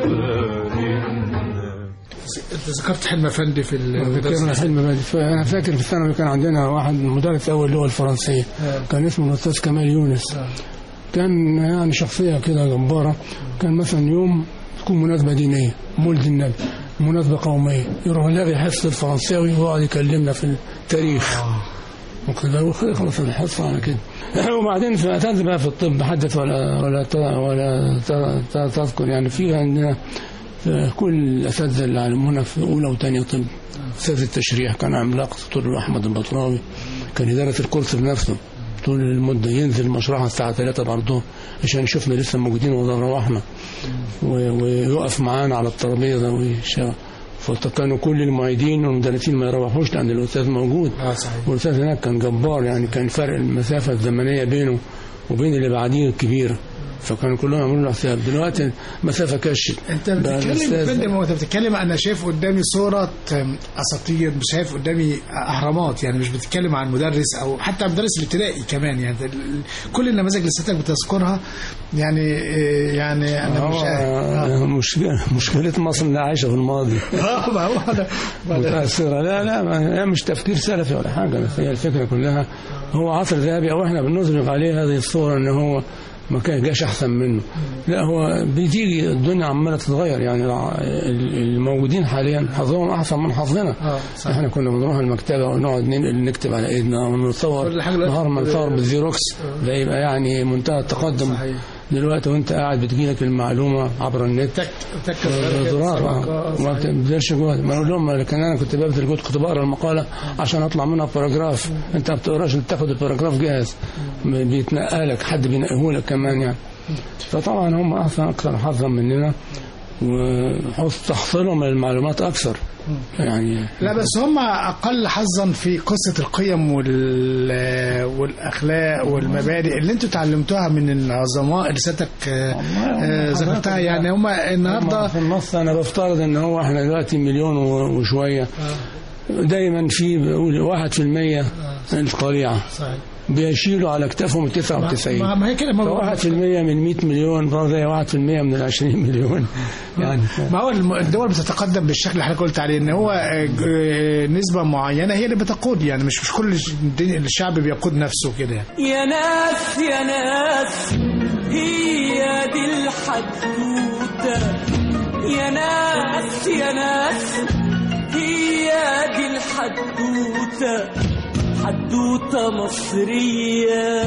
حبايبنا انت ذكرت حلم افندي في ذكرنا المدرسه حلم بدري فانا فاكر في الثانوي كان عندنا واحد مدرس اول اللغه الفرنسيه كان اسمه الاستاذ كمال يونس كان يعني شخصيه كده جباره كان مثلا يوم تكون مناسبه دينيه مولد النبي مناسبه قوميه يروح لاغي حصه الفرنساوي ويقعد يكلمنا في التاريخ وكده خلص الحصه على كده وبعدين في اتات بقى في الطب حدث ولا ولا ت- ولا ت- ت- تذكر يعني في عندنا في كل الاساتذه اللي علمونا في اولى وثانيه طب استاذ التشريح كان عملاق دكتور احمد البطراوي كان يدرس الكورس بنفسه طول المده ينزل مشرحه الساعه 3 برضه عشان يشوفنا لسه موجودين ولا روحنا و- ويقف معانا على الترابيزه ويشتغل فكانوا كل المعيدين والمدرسين ما يروحوش لان الاستاذ موجود اه صحيح والاستاذ هناك كان جبار يعني كان فرق المسافه الزمنيه بينه وبين اللي بعديه كبيره فكانوا كلهم يعملوا له حساب دلوقتي مسافه كشت انت بقى بتتكلم الأستاذ- فندم هو انت بتتكلم انا شايف قدامي صوره أم، اساطير مش شايف قدامي اهرامات يعني مش بتتكلم عن مدرس او حتى مدرس الابتدائي كمان يعني ال- ال- كل النماذج اللي سيادتك بتذكرها يعني آه، يعني انا مش آه. هو مشكلة مشكلة مصر انها عايشة في الماضي اه ما هو انا ما أنا- متأثرة لا لا ما هي مش تفكير سلفي ولا حاجة بس هي الفكرة كلها هو عصر ذهبي أو إحنا بنظلق عليه هذه الصورة إن هو ما كان جاش أحسن منه لا هو بتيجي الدنيا عمالة تتغير يعني الع- ال- الموجودين حاليا حظهم أحسن من حظنا اه صحيح احنا كنا بنروح المكتبة ونقعد ننقل نكتب على ايدنا ونصور كل حاجة دلوقتي- نهار ما نصور بالزيروكس ده يبقى يعني منتهى التقدم صحيح دلوقتي وانت قاعد بتجيلك المعلومة عبر النت تك تك زرار آه. ما بتبذلش جهد ما اقول لهم لكن انا كنت ببذل جهد كنت بقرا المقاله عشان اطلع منها باراجراف انت ما بتقراش انت تاخد الباراجراف جاهز بيتنقلك حد بينقهولك كمان يعني فطبعا هم احسن اكثر حظا مننا وحس تحصيلهم من المعلومات اكثر يعني لا بس هم اقل حظا في قصه القيم وال والاخلاق والمبادئ اللي انتوا اتعلمتوها من العظماء اللي سيادتك آه، آه، ذكرتها يعني هم النهارده في النص انا بفترض ان هو احنا دلوقتي مليون و- وشويه دايما في بيقول واحد في المية القريعة صحيح بيشيلوا على كتافهم ال 99 ما ما هي كده ما هو- فواحد في المية من 100 مليون برضه زي واحد في المية من ال 20 مليون يعني ما هو الم- الدول بتتقدم بالشكل اللي حضرتك قلت عليه ان هو آه، آه، نسبه معينه هي اللي بتقود يعني مش مش كل الش- الدنيا- الشعب بيقود نفسه كده يعني يا ناس يا ناس هي دي الحدوتة يا ناس يا ناس هي دي الحدوتة حدوتة مصرية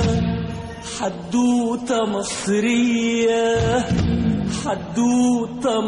حدوتة مصرية حدوتة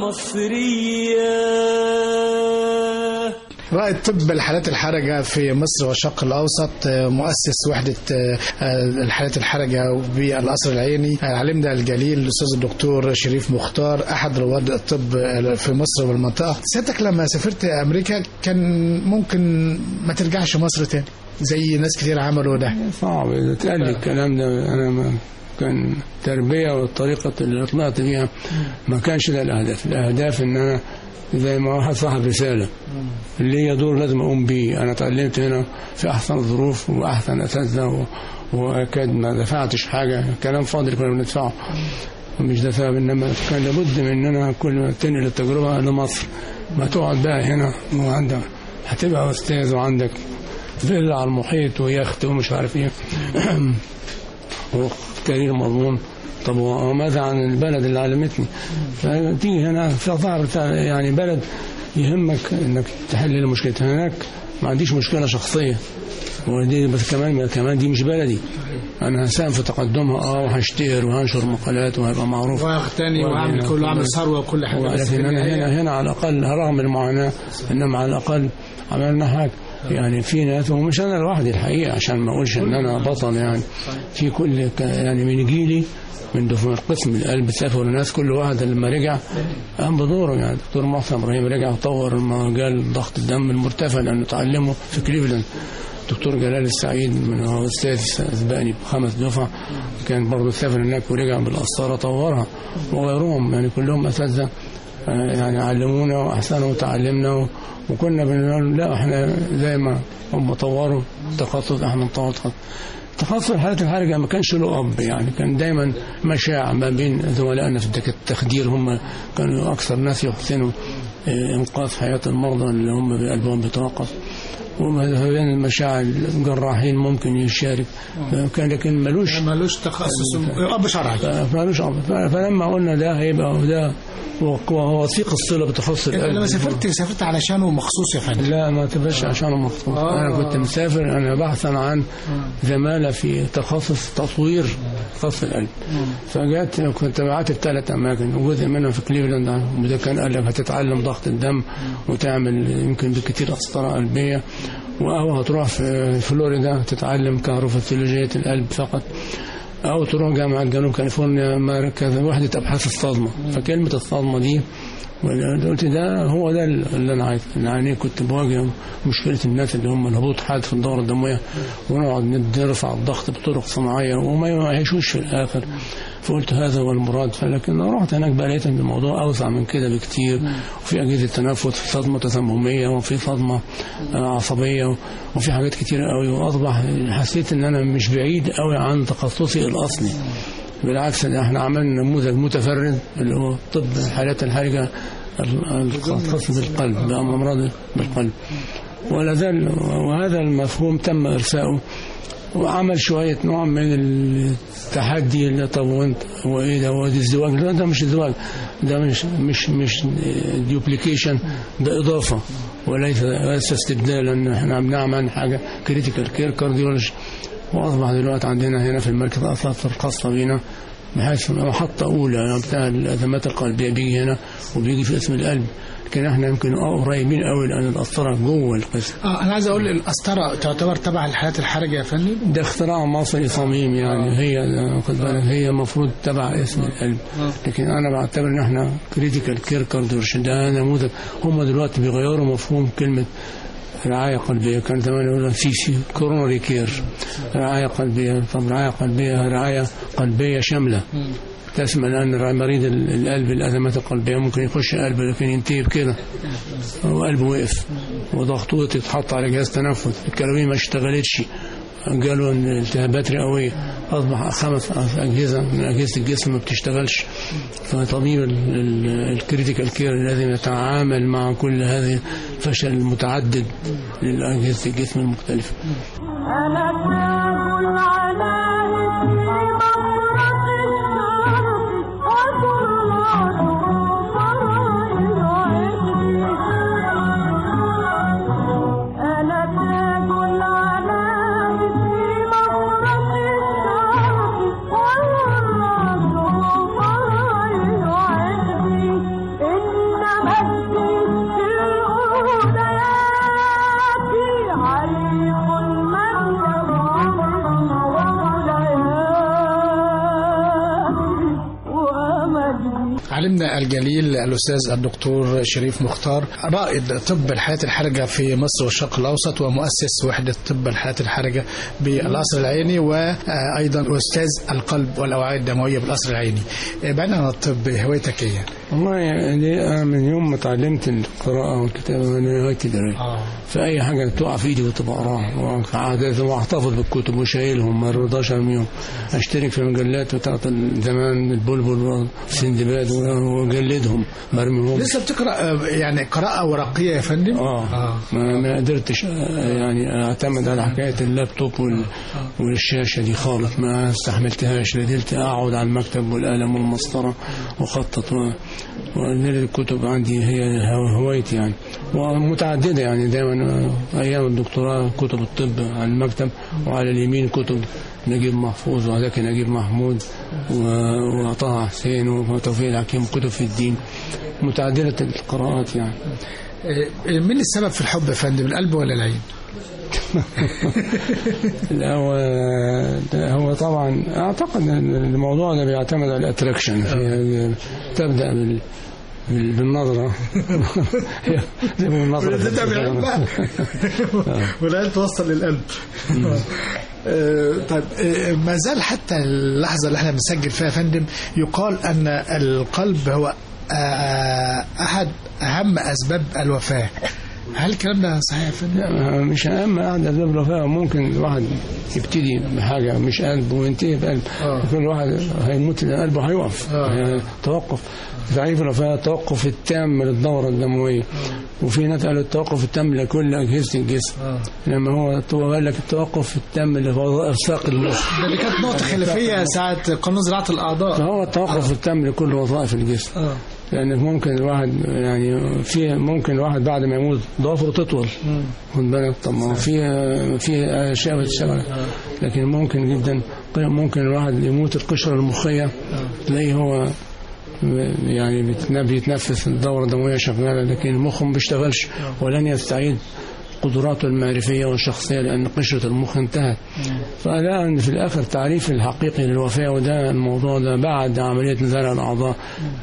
مصرية رائد طب الحالات الحرجة في مصر والشرق الأوسط آه، مؤسس وحدة آه، آه، الحالات الحرجة بالقصر العيني العالم الجليل الأستاذ الدكتور شريف مختار أحد رواد الطب آه، في مصر والمنطقة سيادتك لما سافرت أمريكا كان ممكن ما ترجعش مصر تاني زي ناس كتير عملوا ده صعب إذا اتقال لي الكلام ده أنا ما كان التربية والطريقة اللي طلعت بيها ما كانش ده الأهداف الأهداف إن أنا زي ما واحد صاحب رسالة اللي هي دور لازم أقوم بيه أنا اتعلمت هنا في أحسن الظروف وأحسن أساتذة و- وأكاد ما دفعتش حاجة كلام فاضي اللي كنا بندفعه مش ده سبب إنما كان لابد من إن أنا كل ما تنقل التجربة لمصر ما تقعد بقى هنا وعندك هتبقى أستاذ وعندك فيلا على المحيط ويخت ومش عارف ايه وكارير مضمون طب وماذا عن البلد اللي علمتني فتيجي هنا في صعب يعني بلد يهمك انك تحل المشكلة هناك ما عنديش مشكلة شخصية ودي بس كمان كمان دي مش بلدي انا هساهم في تقدمها اه وهشتهر وهنشر مقالات وهيبقى معروف واغتني واعمل كله واعمل ثروه وكل حاجه بس لكن في انا النهاية- هنا هنا على الاقل رغم المعاناه انما على الاقل عملنا حاجه يعني في ناس ومش انا لوحدي الحقيقه عشان ما اقولش ان انا بطل يعني في كل ك- يعني من جيلي من دفعة قسم القلب سافر الناس كل واحد لما رجع قام بدوره يعني دكتور محسن ابراهيم رجع وطور مجال ضغط الدم المرتفع لانه تعلمه في كليفلاند دكتور جلال السعيد من هو استاذ سبقني بخمس دفع كان برضه سافر هناك ورجع بالقسطره طورها وغيرهم يعني كلهم اساتذه آه، يعني علمونا واحسنوا وتعلمنا و- وكنا بنقول لا احنا زي ما هم طوروا تخصص احنا نطور تخصص تخصص الحالات الحرجة ما كانش له أب يعني كان دايما مشاع ما بين زملائنا في التك- التخدير هم كانوا أكثر ناس يحسنوا آه، إنقاذ حياة المرضى اللي هم بقلبهم بيتوقف وما بين المشاعر الجراحين ممكن يشارك كان لكن ملوش ملوش تخصص اب شرعي ملوش أب ف- فلما قلنا ده هيبقى وده وهو وثيق الصلة بتخصص القلب لما سافرت سافرت علشانه مخصوص يا فندم لا ما تبقاش عشان مخصوص آه. انا كنت مسافر انا بحثا عن زماله في تخصص تطوير تخصص القلب فجات كنت بعت في ثلاث اماكن وجزء منهم في كليفلاند وده كان قال لك هتتعلم ضغط الدم وتعمل يمكن بكتير قسطره قلبيه او هتروح في فلوريدا تتعلم كهروفسيولوجيه القلب فقط او تروح جامعه جنوب كاليفورنيا مركز وحده ابحاث الصدمه فكلمه الصدمه دي وأنا قلت ده هو ده اللي انا عايزه يعني كنت بواجه مشكله الناس اللي هم الهبوط حاد في الدوره الدمويه ونقعد نرفع الضغط بطرق صناعيه وما يعيشوش في الاخر فقلت هذا هو المراد فلكن رحت هناك بقى لقيت ان الموضوع اوسع من كده بكتير وفي اجهزه تنفس في صدمه تسمميه وفي صدمه آه، عصبيه وفي حاجات كتير قوي واصبح حسيت ان انا مش بعيد قوي عن تخصصي الاصلي بالعكس ده احنا عملنا نموذج متفرد اللي هو طب الحالات الحرجه الخاصه بالقلب بامراض بالقلب ولا زال وهذا المفهوم تم ارساؤه وعمل شويه نوع من التحدي اللي طب وانت هو ايه ده هو ده الزواج لا ده مش الزواج ده مش مش مش ديوبليكيشن ده اضافه وليس ليس استبدال ان احنا بنعمل حاجه كريتيكال كير كارديولوجي واصبح دلوقتي عندنا هنا في المركز الاطراف الخاصه بينا بحيث محطة أولى بتاع الأزمات القلبية بيجي هنا وبيجي في اسم القلب لكن احنا يمكن اه قريبين قوي لأن القسطرة جوه القسم اه انا عايز اقول القسطره تعتبر تبع الحالات الحرجه يا فندم ده اختراع مصري صميم يعني هي خد بالك هي المفروض تبع اسم القلب لكن انا بعتبر ان احنا كريتيكال كير كارديولوجي ده نموذج هم دلوقتي بيغيروا مفهوم كلمه رعاية قلبية كان زمان يقول سي سي كورونري كير رعاية قلبية طب رعاية قلبية رعاية قلبية شاملة تشمل أن مريض القلب الأزمات القلبية ممكن يخش قلب لكن ينتهي بكده وقلبه وقف وضغطه تتحط على جهاز تنفس الكلوية ما اشتغلتش قالوا ان التهابات رئويه اصبح خمس اجهزه من اجهزه الجسم ما بتشتغلش فطبيب الكريتيكال كير لازم يتعامل مع كل هذه الفشل المتعدد لاجهزه الجسم المختلفه أنا تاج العلام في مفرق الشرق وكل أنا تاج العلام في مفرق الشرق والرد فرع عندي إن مجدي في الأوليات عليق المجد ومجدي علمنا الجليل الاستاذ الدكتور شريف مختار رائد طب الحالات الحرجه في مصر والشرق الاوسط ومؤسس وحده طب الحالات الحرجه بالقصر العيني وايضا استاذ القلب والاوعيه الدمويه بالقصر العيني بعيدا عن الطب هوايتك ايه؟ والله يعني أنا من يوم ما اتعلمت القراءة والكتابة من هوايتي دراية اه فأي حاجة تقع في إيدي كنت بقراها وعادة وأحتفظ بالكتب وشايلهم ما رضاش أرميهم أشترك في المجلات بتاعت زمان البلبل والسندباد وأجلدهم ما أرميهم لسه بتقرا آه، يعني قراءه ورقيه يا فندم؟ اه ما, ما قدرتش آه، يعني اعتمد على حكايه اللابتوب وال... والشاشه دي خالص ما استحملتهاش لازلت اقعد على المكتب والقلم والمسطره واخطط و... ونقل الكتب عندي هي هو- هوايتي يعني ومتعدده يعني دايما آه، ايام الدكتوراه كتب الطب على المكتب وعلى اليمين كتب نجيب محفوظ وذاك نجيب محمود و- وطه حسين وتوفيق الحكيم كتب في الدين متعدده القراءات يعني آه، مين السبب في الحب يا فندم القلب ولا العين؟ لا هو ده هو طبعا اعتقد ان الموضوع ده بيعتمد على الاتراكشن في- تبدا بال بال- بالنظره زي ما النظره تبدأ بالقلب بقى. والعين توصل للقلب آه، طيب آه، ما زال حتى اللحظة اللي احنا بنسجل فيها يا فندم يقال أن القلب هو آه، أحد أهم أسباب الوفاة هل الكلام ده صحيح يا فندم؟ لا، مش اهم قاعد اسباب الوفاه ممكن الواحد يبتدي بحاجه مش قلب وينتهي بقلب آه. كل واحد هيموت لأن قلبه هيقف آه. يعني توقف تعريف الوفاه التوقف التام للدوره الدمويه وفي ناس قالوا التوقف التام لكل اجهزه الجسم لما هو هو قال لك التوقف التام لوظائف ساق المخ ده اللي كانت نقطة خلافية ساعة قانون زراعة الأعضاء فهو التوقف التام لكل وظائف الجسم آه. لأن ممكن الواحد يعني في ممكن الواحد بعد ما يموت ضوافره تطول خد بالك طب ما هو في في اشياء بتشتغل لكن ممكن جدا ممكن الواحد يموت القشره المخيه تلاقيه هو يعني بيتن- بيتنفس الدوره الدمويه شغاله لكن المخ ما بيشتغلش ولن يستعيد قدراته المعرفيه والشخصيه لان قشره المخ انتهت فلا ان في الاخر تعريف الحقيقي للوفاه وده الموضوع ده بعد عمليه نزال الاعضاء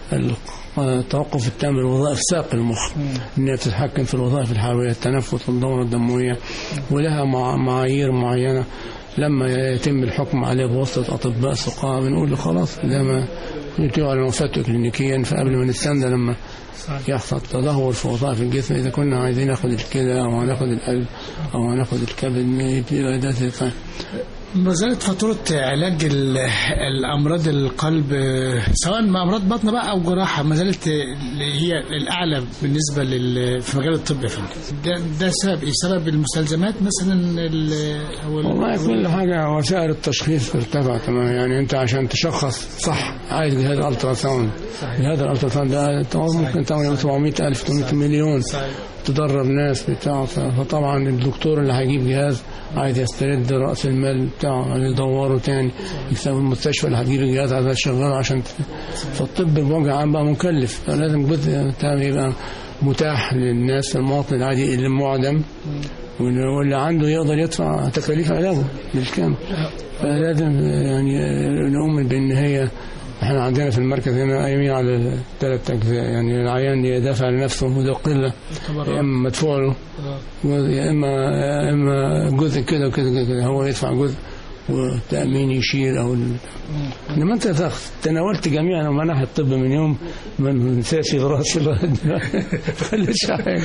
التوقف التام لوظائف ساق المخ انها بتتحكم في الوظائف الحيويه التنفس والدوره الدمويه ولها مع- معايير معينه لما يتم الحكم عليه بواسطه اطباء ثقه بنقول له خلاص ده ما يعلن وفاته كلينيكيا فقبل ما نستنى لما يحصل تدهور في وظائف الجسم اذا كنا عايزين ناخد الكلى او هناخد القلب او هناخد الكبد يبقى ده تلقائي. ما زالت فاتورة علاج ال- الأمراض القلب آه، سواء مع أمراض بطن بقى أو جراحة ما زالت آه، هي الأعلى بالنسبة لل في مجال الطب يا فندم ده ده سبب إيه؟ سبب المستلزمات مثلا ال- أو ال- والله كل حاجة وسائل التشخيص ارتفع تمام يعني أنت عشان تشخص صح عايز جهاز ألترا ساوند جهاز الألترا ساوند ده ممكن تعمل 700 ألف 800 مليون تدرب ناس بتاع ف- فطبعا الدكتور اللي هيجيب جهاز عايز يسترد رأس المال بتاعه يعني يدوره تاني يكسب المستشفى اللي هتجيب الجهاز عايز تشغله عشان ت- فالطب بوجه عام بقى مكلف فلازم جزء بتاعه يبقى متاح للناس المواطن العادي اللي معدم واللي واللي عنده يقدر يدفع تكاليف علاجه بالكامل فلازم يعني نؤمن بان هي احنا عندنا في المركز هنا قايمين على ثلاث اجزاء يعني العيان يدافع لنفسه وده قله يا اما مدفوع له يا اما يا اما جزء كده وكده كده هو يدفع جزء والتامين يشيل او ال... انما انت تاخ- تناولت جميع مناحي الطب من يوم ما نساش راسي لغايه دلوقتي خليش حاجه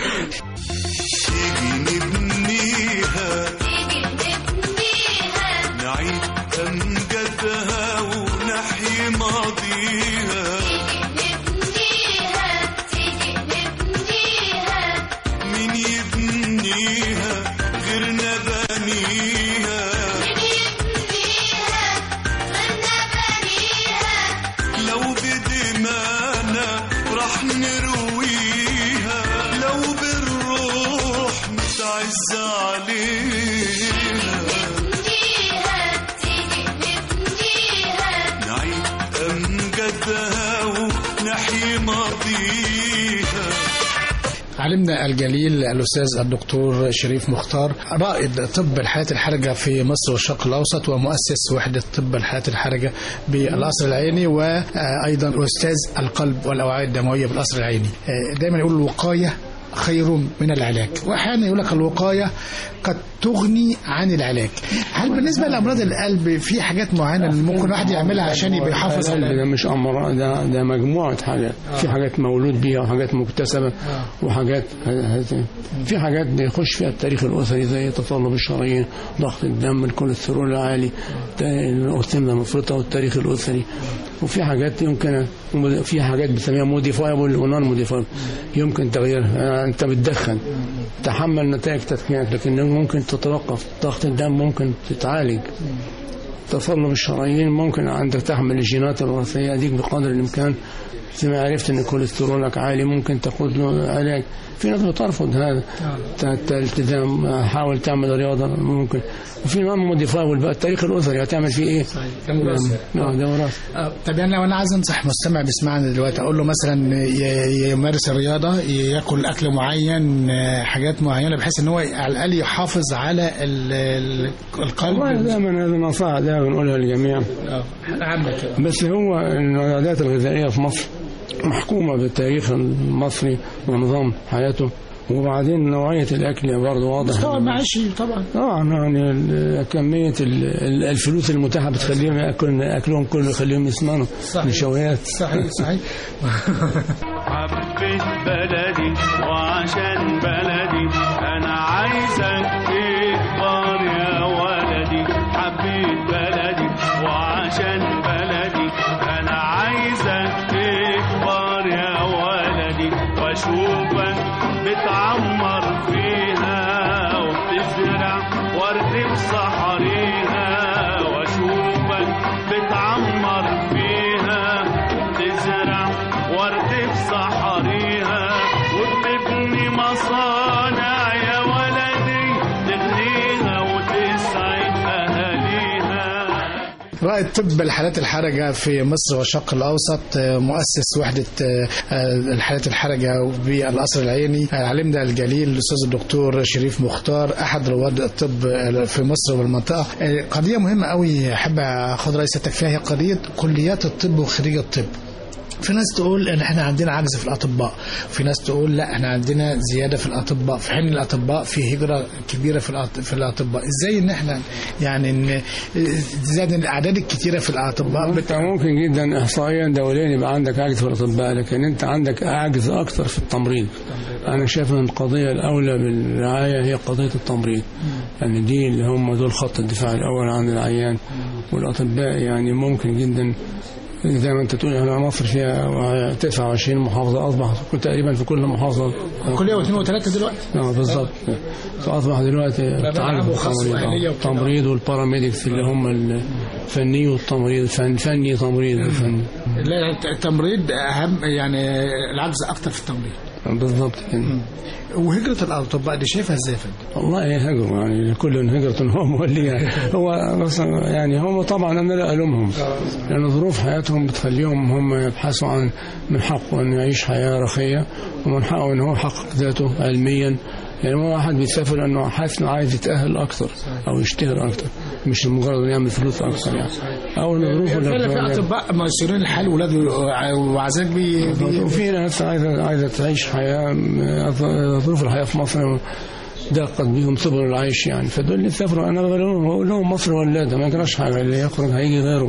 تيجي نبنيها نعيد أمجادها ونحيي ماضيها مين يبنيها غيرنا بنيها لو بدمانا راح نرويها لو بالروح متعز علينا نعيد أمجادها ونحيي ماضيها علمنا الجليل الأستاذ الدكتور شريف مختار رائد طب الحياة الحرجة في مصر والشرق الأوسط ومؤسس وحدة طب الحياة الحرجة بالقصر العيني وأيضا أستاذ القلب والأوعية الدموية بالقصر العيني آه، دايما يقول الوقاية خير من العلاج واحيانا يقول لك الوقايه قد تغني عن العلاج هل بالنسبه لامراض القلب في حاجات معينه اللي ممكن الواحد يعملها عشان يبقى يحافظ القلب على ده مش امراض ده ده مجموعه حاجات في حاجات مولود بيها وحاجات مكتسبه وحاجات هذه في حاجات بيخش فيها التاريخ الاسري زي تصلب الشرايين ضغط الدم الكوليسترول العالي الأوتيزم المفرطه والتاريخ الاسري وفي حاجات يمكن في حاجات بنسميها موديفايبل ونون موديفايبل يمكن تغييرها انت بتدخن تحمل نتائج تدخينك لكن ممكن تتوقف ضغط الدم ممكن تتعالج تصلب الشرايين ممكن عندك تحمل الجينات الوراثيه ديك بقدر الامكان فيما عرفت ان كوليسترولك عالي ممكن تاخد له علاج في ناس بترفض هذا ت- ت- التزام حاول تعمل رياضه ممكن وفي نوع موديفاول بقى التاريخ الاسري هتعمل فيه ايه؟ ده وراثة. اه ده وراثه آه، طب يعني لو انا عايز انصح مستمع بيسمعني دلوقتي اقول له مثلا ي- يمارس الرياضه ياكل اكل معين آه، حاجات معينه بحيث ان هو على الاقل يحافظ على ال- ال- والله القلب دائما هذه نصائح دائما بنقولها للجميع آه، عامه كده بس هو العادات الغذائيه في مصر محكومه بالتاريخ المصري ونظام حياته وبعدين نوعيه الاكل برضه واضح مستوى معيشي طبعا طبعا يعني ال- كمية ال- ال- الفلوس المتاحة بتخليهم ياكلون أكلهم كله يخليهم يسمنوا صحيح. نشويات صحيح صحيح حبيت بلدي وعشان بلدي انا عايزك تكبر يا ولدي حبيت بلدي وعشان بلدي انا عايزك تكبر يا ولدي واشوفك بتعمر فيها وبتزرع ورد بصحريها واشوفك بتعمر فيها وبتزرع ورد بصحريها وبتبني مصانع يا ولدي تغنيها وتسعد اهاليها رائد طب الحالات الحرجة في مصر والشرق الأوسط آه، مؤسس وحدة آه، آه، الحالات الحرجة بالقصر العيني آه، علمنا الجليل الأستاذ الدكتور شريف مختار أحد رواد الطب آه، في مصر والمنطقة آه، قضية مهمة قوي أحب أخذ رئيس سيادتك فيها هي قضية كليات الطب وخريج الطب في ناس تقول ان احنا عندنا عجز في الاطباء في ناس تقول لا احنا عندنا زياده في الاطباء في حين الاطباء في هجره كبيره في الأط- في الاطباء ازاي ان احنا يعني ان زاد الاعداد الكتيره في الاطباء انت ممكن جدا احصائيا دوليا يبقى عندك عجز في الاطباء لكن انت عندك عجز اكثر في التمريض انا شايف ان القضيه الاولى بالرعايه هي قضيه التمريض يعني دي اللي هم دول خط الدفاع الاول عن العيان والاطباء يعني ممكن جدا زي ما انت تقول احنا مصر فيها 29 محافظه اصبح تقريبا في كل محافظه كليه واثنين وثلاثه دلوقتي اه بالظبط فاصبح دلوقتي تعلم وخاص التمريض وأهلية آه. وكده. التمريض والباراميديكس اللي هم الفني والتمريض فن فني تمريض فني لا التمريض اهم يعني العجز اكتر في التمريض بالضبط كده وهجره الاطباء دي شايفها ازاي يا فندم؟ والله هجروا يعني لكل هجرة هو موليها هو بس يعني هم طبعا انا لا الومهم لان ظروف حياتهم بتخليهم هم يبحثوا عن من حقه انه يعيش حياه رخيه ومن حقه انه هو يحقق ذاته علميا يعني هو واحد بيسافر لانه حاسس انه عايز يتاهل اكثر او يشتهر اكثر مش مجرد انه يعمل فلوس اكثر يعني او ان ظروفه فعلا في الاقتصادية- اطباء ميسورين الحال ولاد وعزاك بي بي- وفي ناس عايزه عايزه تعيش حياه ظروف الحياه في مصر ضاقت بيهم سبل العيش يعني فدول اللي سافروا انا بقول لهم بقول لهم مصر ولاده ما يجراش حاجه اللي يخرج هيجي غيره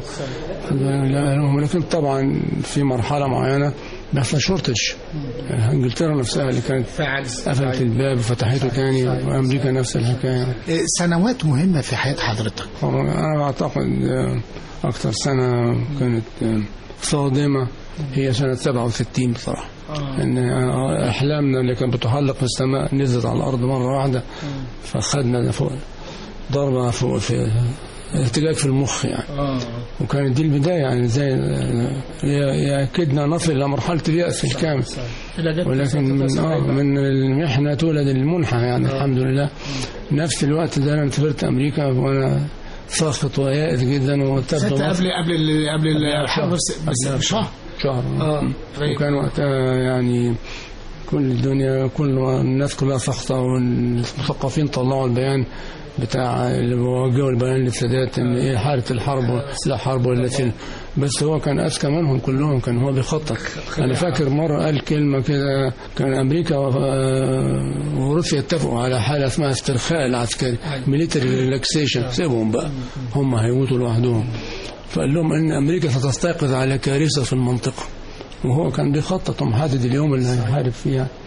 لا لهم لكن طبعا في مرحله معينه بيحصل شورتج انجلترا نفسها اللي كانت في عجز قفلت الباب وفتحته تاني وامريكا نفس الحكايه سنوات مهمه في حياه حضرتك انا اعتقد آه، اكثر سنه كانت آه، صادمه هي سنه 67 بصراحه ان آه، احلامنا اللي كانت بتحلق في السماء نزلت على الارض مره واحده فخدنا فوق ضربه فوق في ارتجاج في المخ يعني اه وكانت دي البدايه يعني زي ياكدنا نصل الى مرحله الياس الكامل ولكن من اه من المحنه تولد المنحه يعني الحمد لله نفس الوقت ده انا سافرت امريكا وانا ساخط ويائس جدا وتبدو ستة مصر قبل قبل ال- قبل الحرب بس بس قبلها شهر شهر اه وكان وقتها يعني كل الدنيا كل الناس كلها ساخطة والمثقفين طلعوا البيان بتاع اللي بيوجهوا البيان للسادات ان ايه حاله الحرب لا حرب ولا سلم بس هو كان اذكى منهم كلهم كان هو بيخطط انا فاكر مره قال كلمه كده كان امريكا آه، وروسيا اتفقوا على حاله اسمها استرخاء العسكري ميليتري ريلاكسيشن سيبهم بقى هم هيموتوا لوحدهم فقال لهم ان امريكا ستستيقظ على كارثه في المنطقه وهو كان بيخطط ومحدد اليوم اللي هيحارب فيها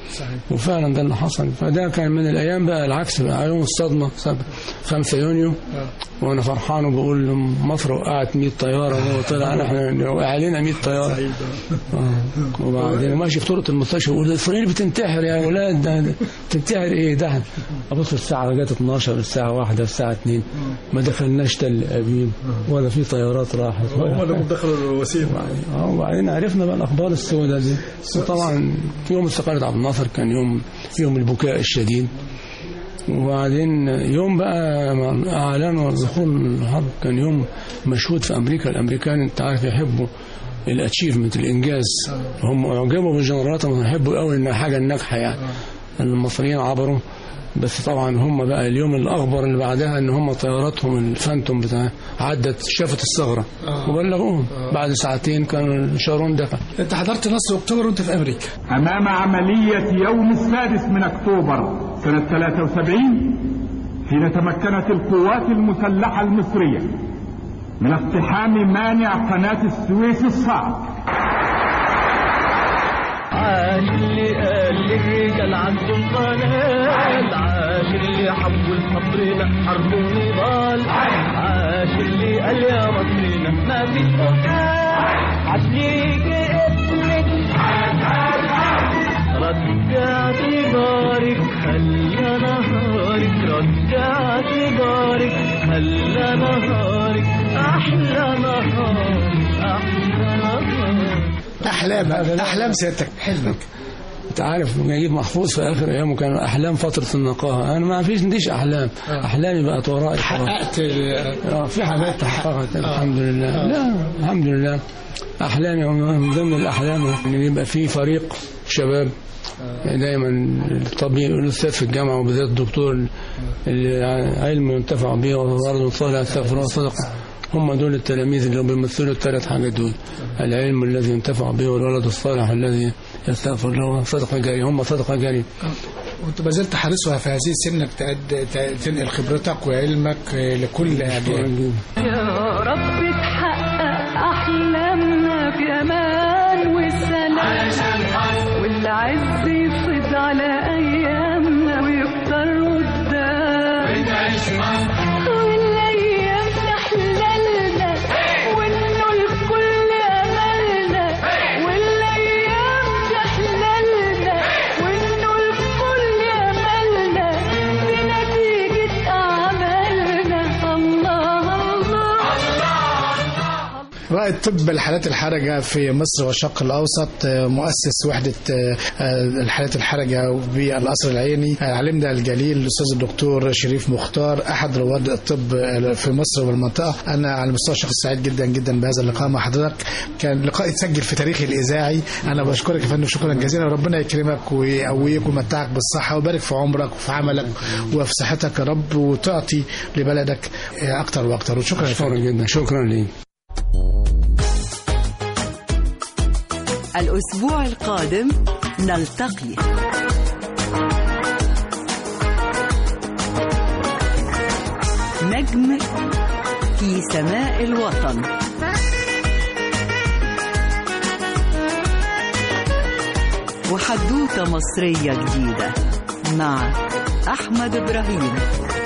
وفعلا ده اللي حصل فده كان من الايام بقى العكس بقى يوم الصدمه 5 يونيو وانا فرحان وبقول مصر وقعت 100 طياره وطلع احنا وقع علينا 100 طياره آه. وبعدين ماشي في طرق المستشفى بقول اسرائيل بتنتحر يا اولاد ده ده بتنتحر ايه ده إحنا- ابص الساعه جت 12 الساعه 1 الساعه 2 ما دخلناش تل ابيب ولا في طيارات راحت ولا هم اللي دخلوا الوسيله اه وبعدين عرفنا بقى الاخبار السوداء دي وطبعا يوم استقالة عبد الناصر كان يوم يوم البكاء الشديد وبعدين يوم بقى ما اعلنوا دخول الحرب كان يوم مشهود في امريكا الامريكان انت عارف يحبوا الاتشيفمنت الانجاز هم اعجبوا بالجنرالات هم يحبوا قوي انها حاجه ناجحه يعني المصريين عبروا بس طبعا هم بقى اليوم الاخبر اللي بعدها ان هم طياراتهم الفانتوم بتاع عدت شافت الثغره وبلغوهم بعد ساعتين كان شارون دفع انت حضرت نصر اكتوبر وانت في امريكا أمام عملية يوم السادس من أكتوبر سنة 73 حين تمكنت القوات المسلحة المصرية من اقتحام مانع قناة السويس الصعب عاش اللي قال للرجال عندهم قنال عاش اللي حبوا لحضرنا حرب ونضال عاش اللي قال يا مصرنا ما في قتال عاش ليك اسمك رجعت جارك خلى نهارك رجعت جارك خلى نهارك احلى نهار احلى نهار احلام احلام سيادتك حلمك انت عارف نجيب محفوظ في اخر ايامه كان احلام فتره النقاهه انا ما فيش عنديش احلام احلامي بقت وراي حققت اه في حاجات تحققت الحمد لله لا الحمد لله احلامي من ضمن الاحلام ان يبقى في فريق شباب دايما الطبيب الاستاذ في الجامعه وبالذات الدكتور اللي علم ينتفع به وارض صالح استغفر الله صدق هم دول التلاميذ اللي بيمثلوا الثلاث حاجات دول العلم الذي ينتفع به والولد الصالح الذي يستغفر له صدقه جاريه هم صدقه جاريه وانت ما زلت حريصها في هذه السن انك تقد- ت- تنقل خبرتك وعلمك لكل اجيال يا رب تحقق أحلامنا بأمان وسلام والعز يفيض على أيامنا ويكتر قدام والأيام تحللنا وإنه الكل أملنا والأيام تحللنا وإنه الكل أملنا بنتيجة أعمالنا الله الله رائد طب الحالات الحرجة في مصر والشرق الأوسط آه، مؤسس وحدة آه، آه، الحالات الحرجة بالقصر العيني آه، علمنا الجليل الأستاذ الدكتور شريف مختار أحد رواد الطب آه، في مصر والمنطقة أنا على المستوى الشخصي سعيد جدا جدا بهذا اللقاء مع حضرتك كان لقاء يتسجل في تاريخي الإذاعي أنا بشكرك يا فندم شكرا جزيلا وربنا يكرمك ويقويك ويمتعك بالصحة ويبارك في عمرك وفي عملك وفي صحتك يا رب وتعطي لبلدك آه، أكتر وأكتر وشكرا يا فندم شكرا جدا شكرا لي الأسبوع القادم نلتقي نجم في سماء الوطن وحدوتة مصرية جديدة مع أحمد إبراهيم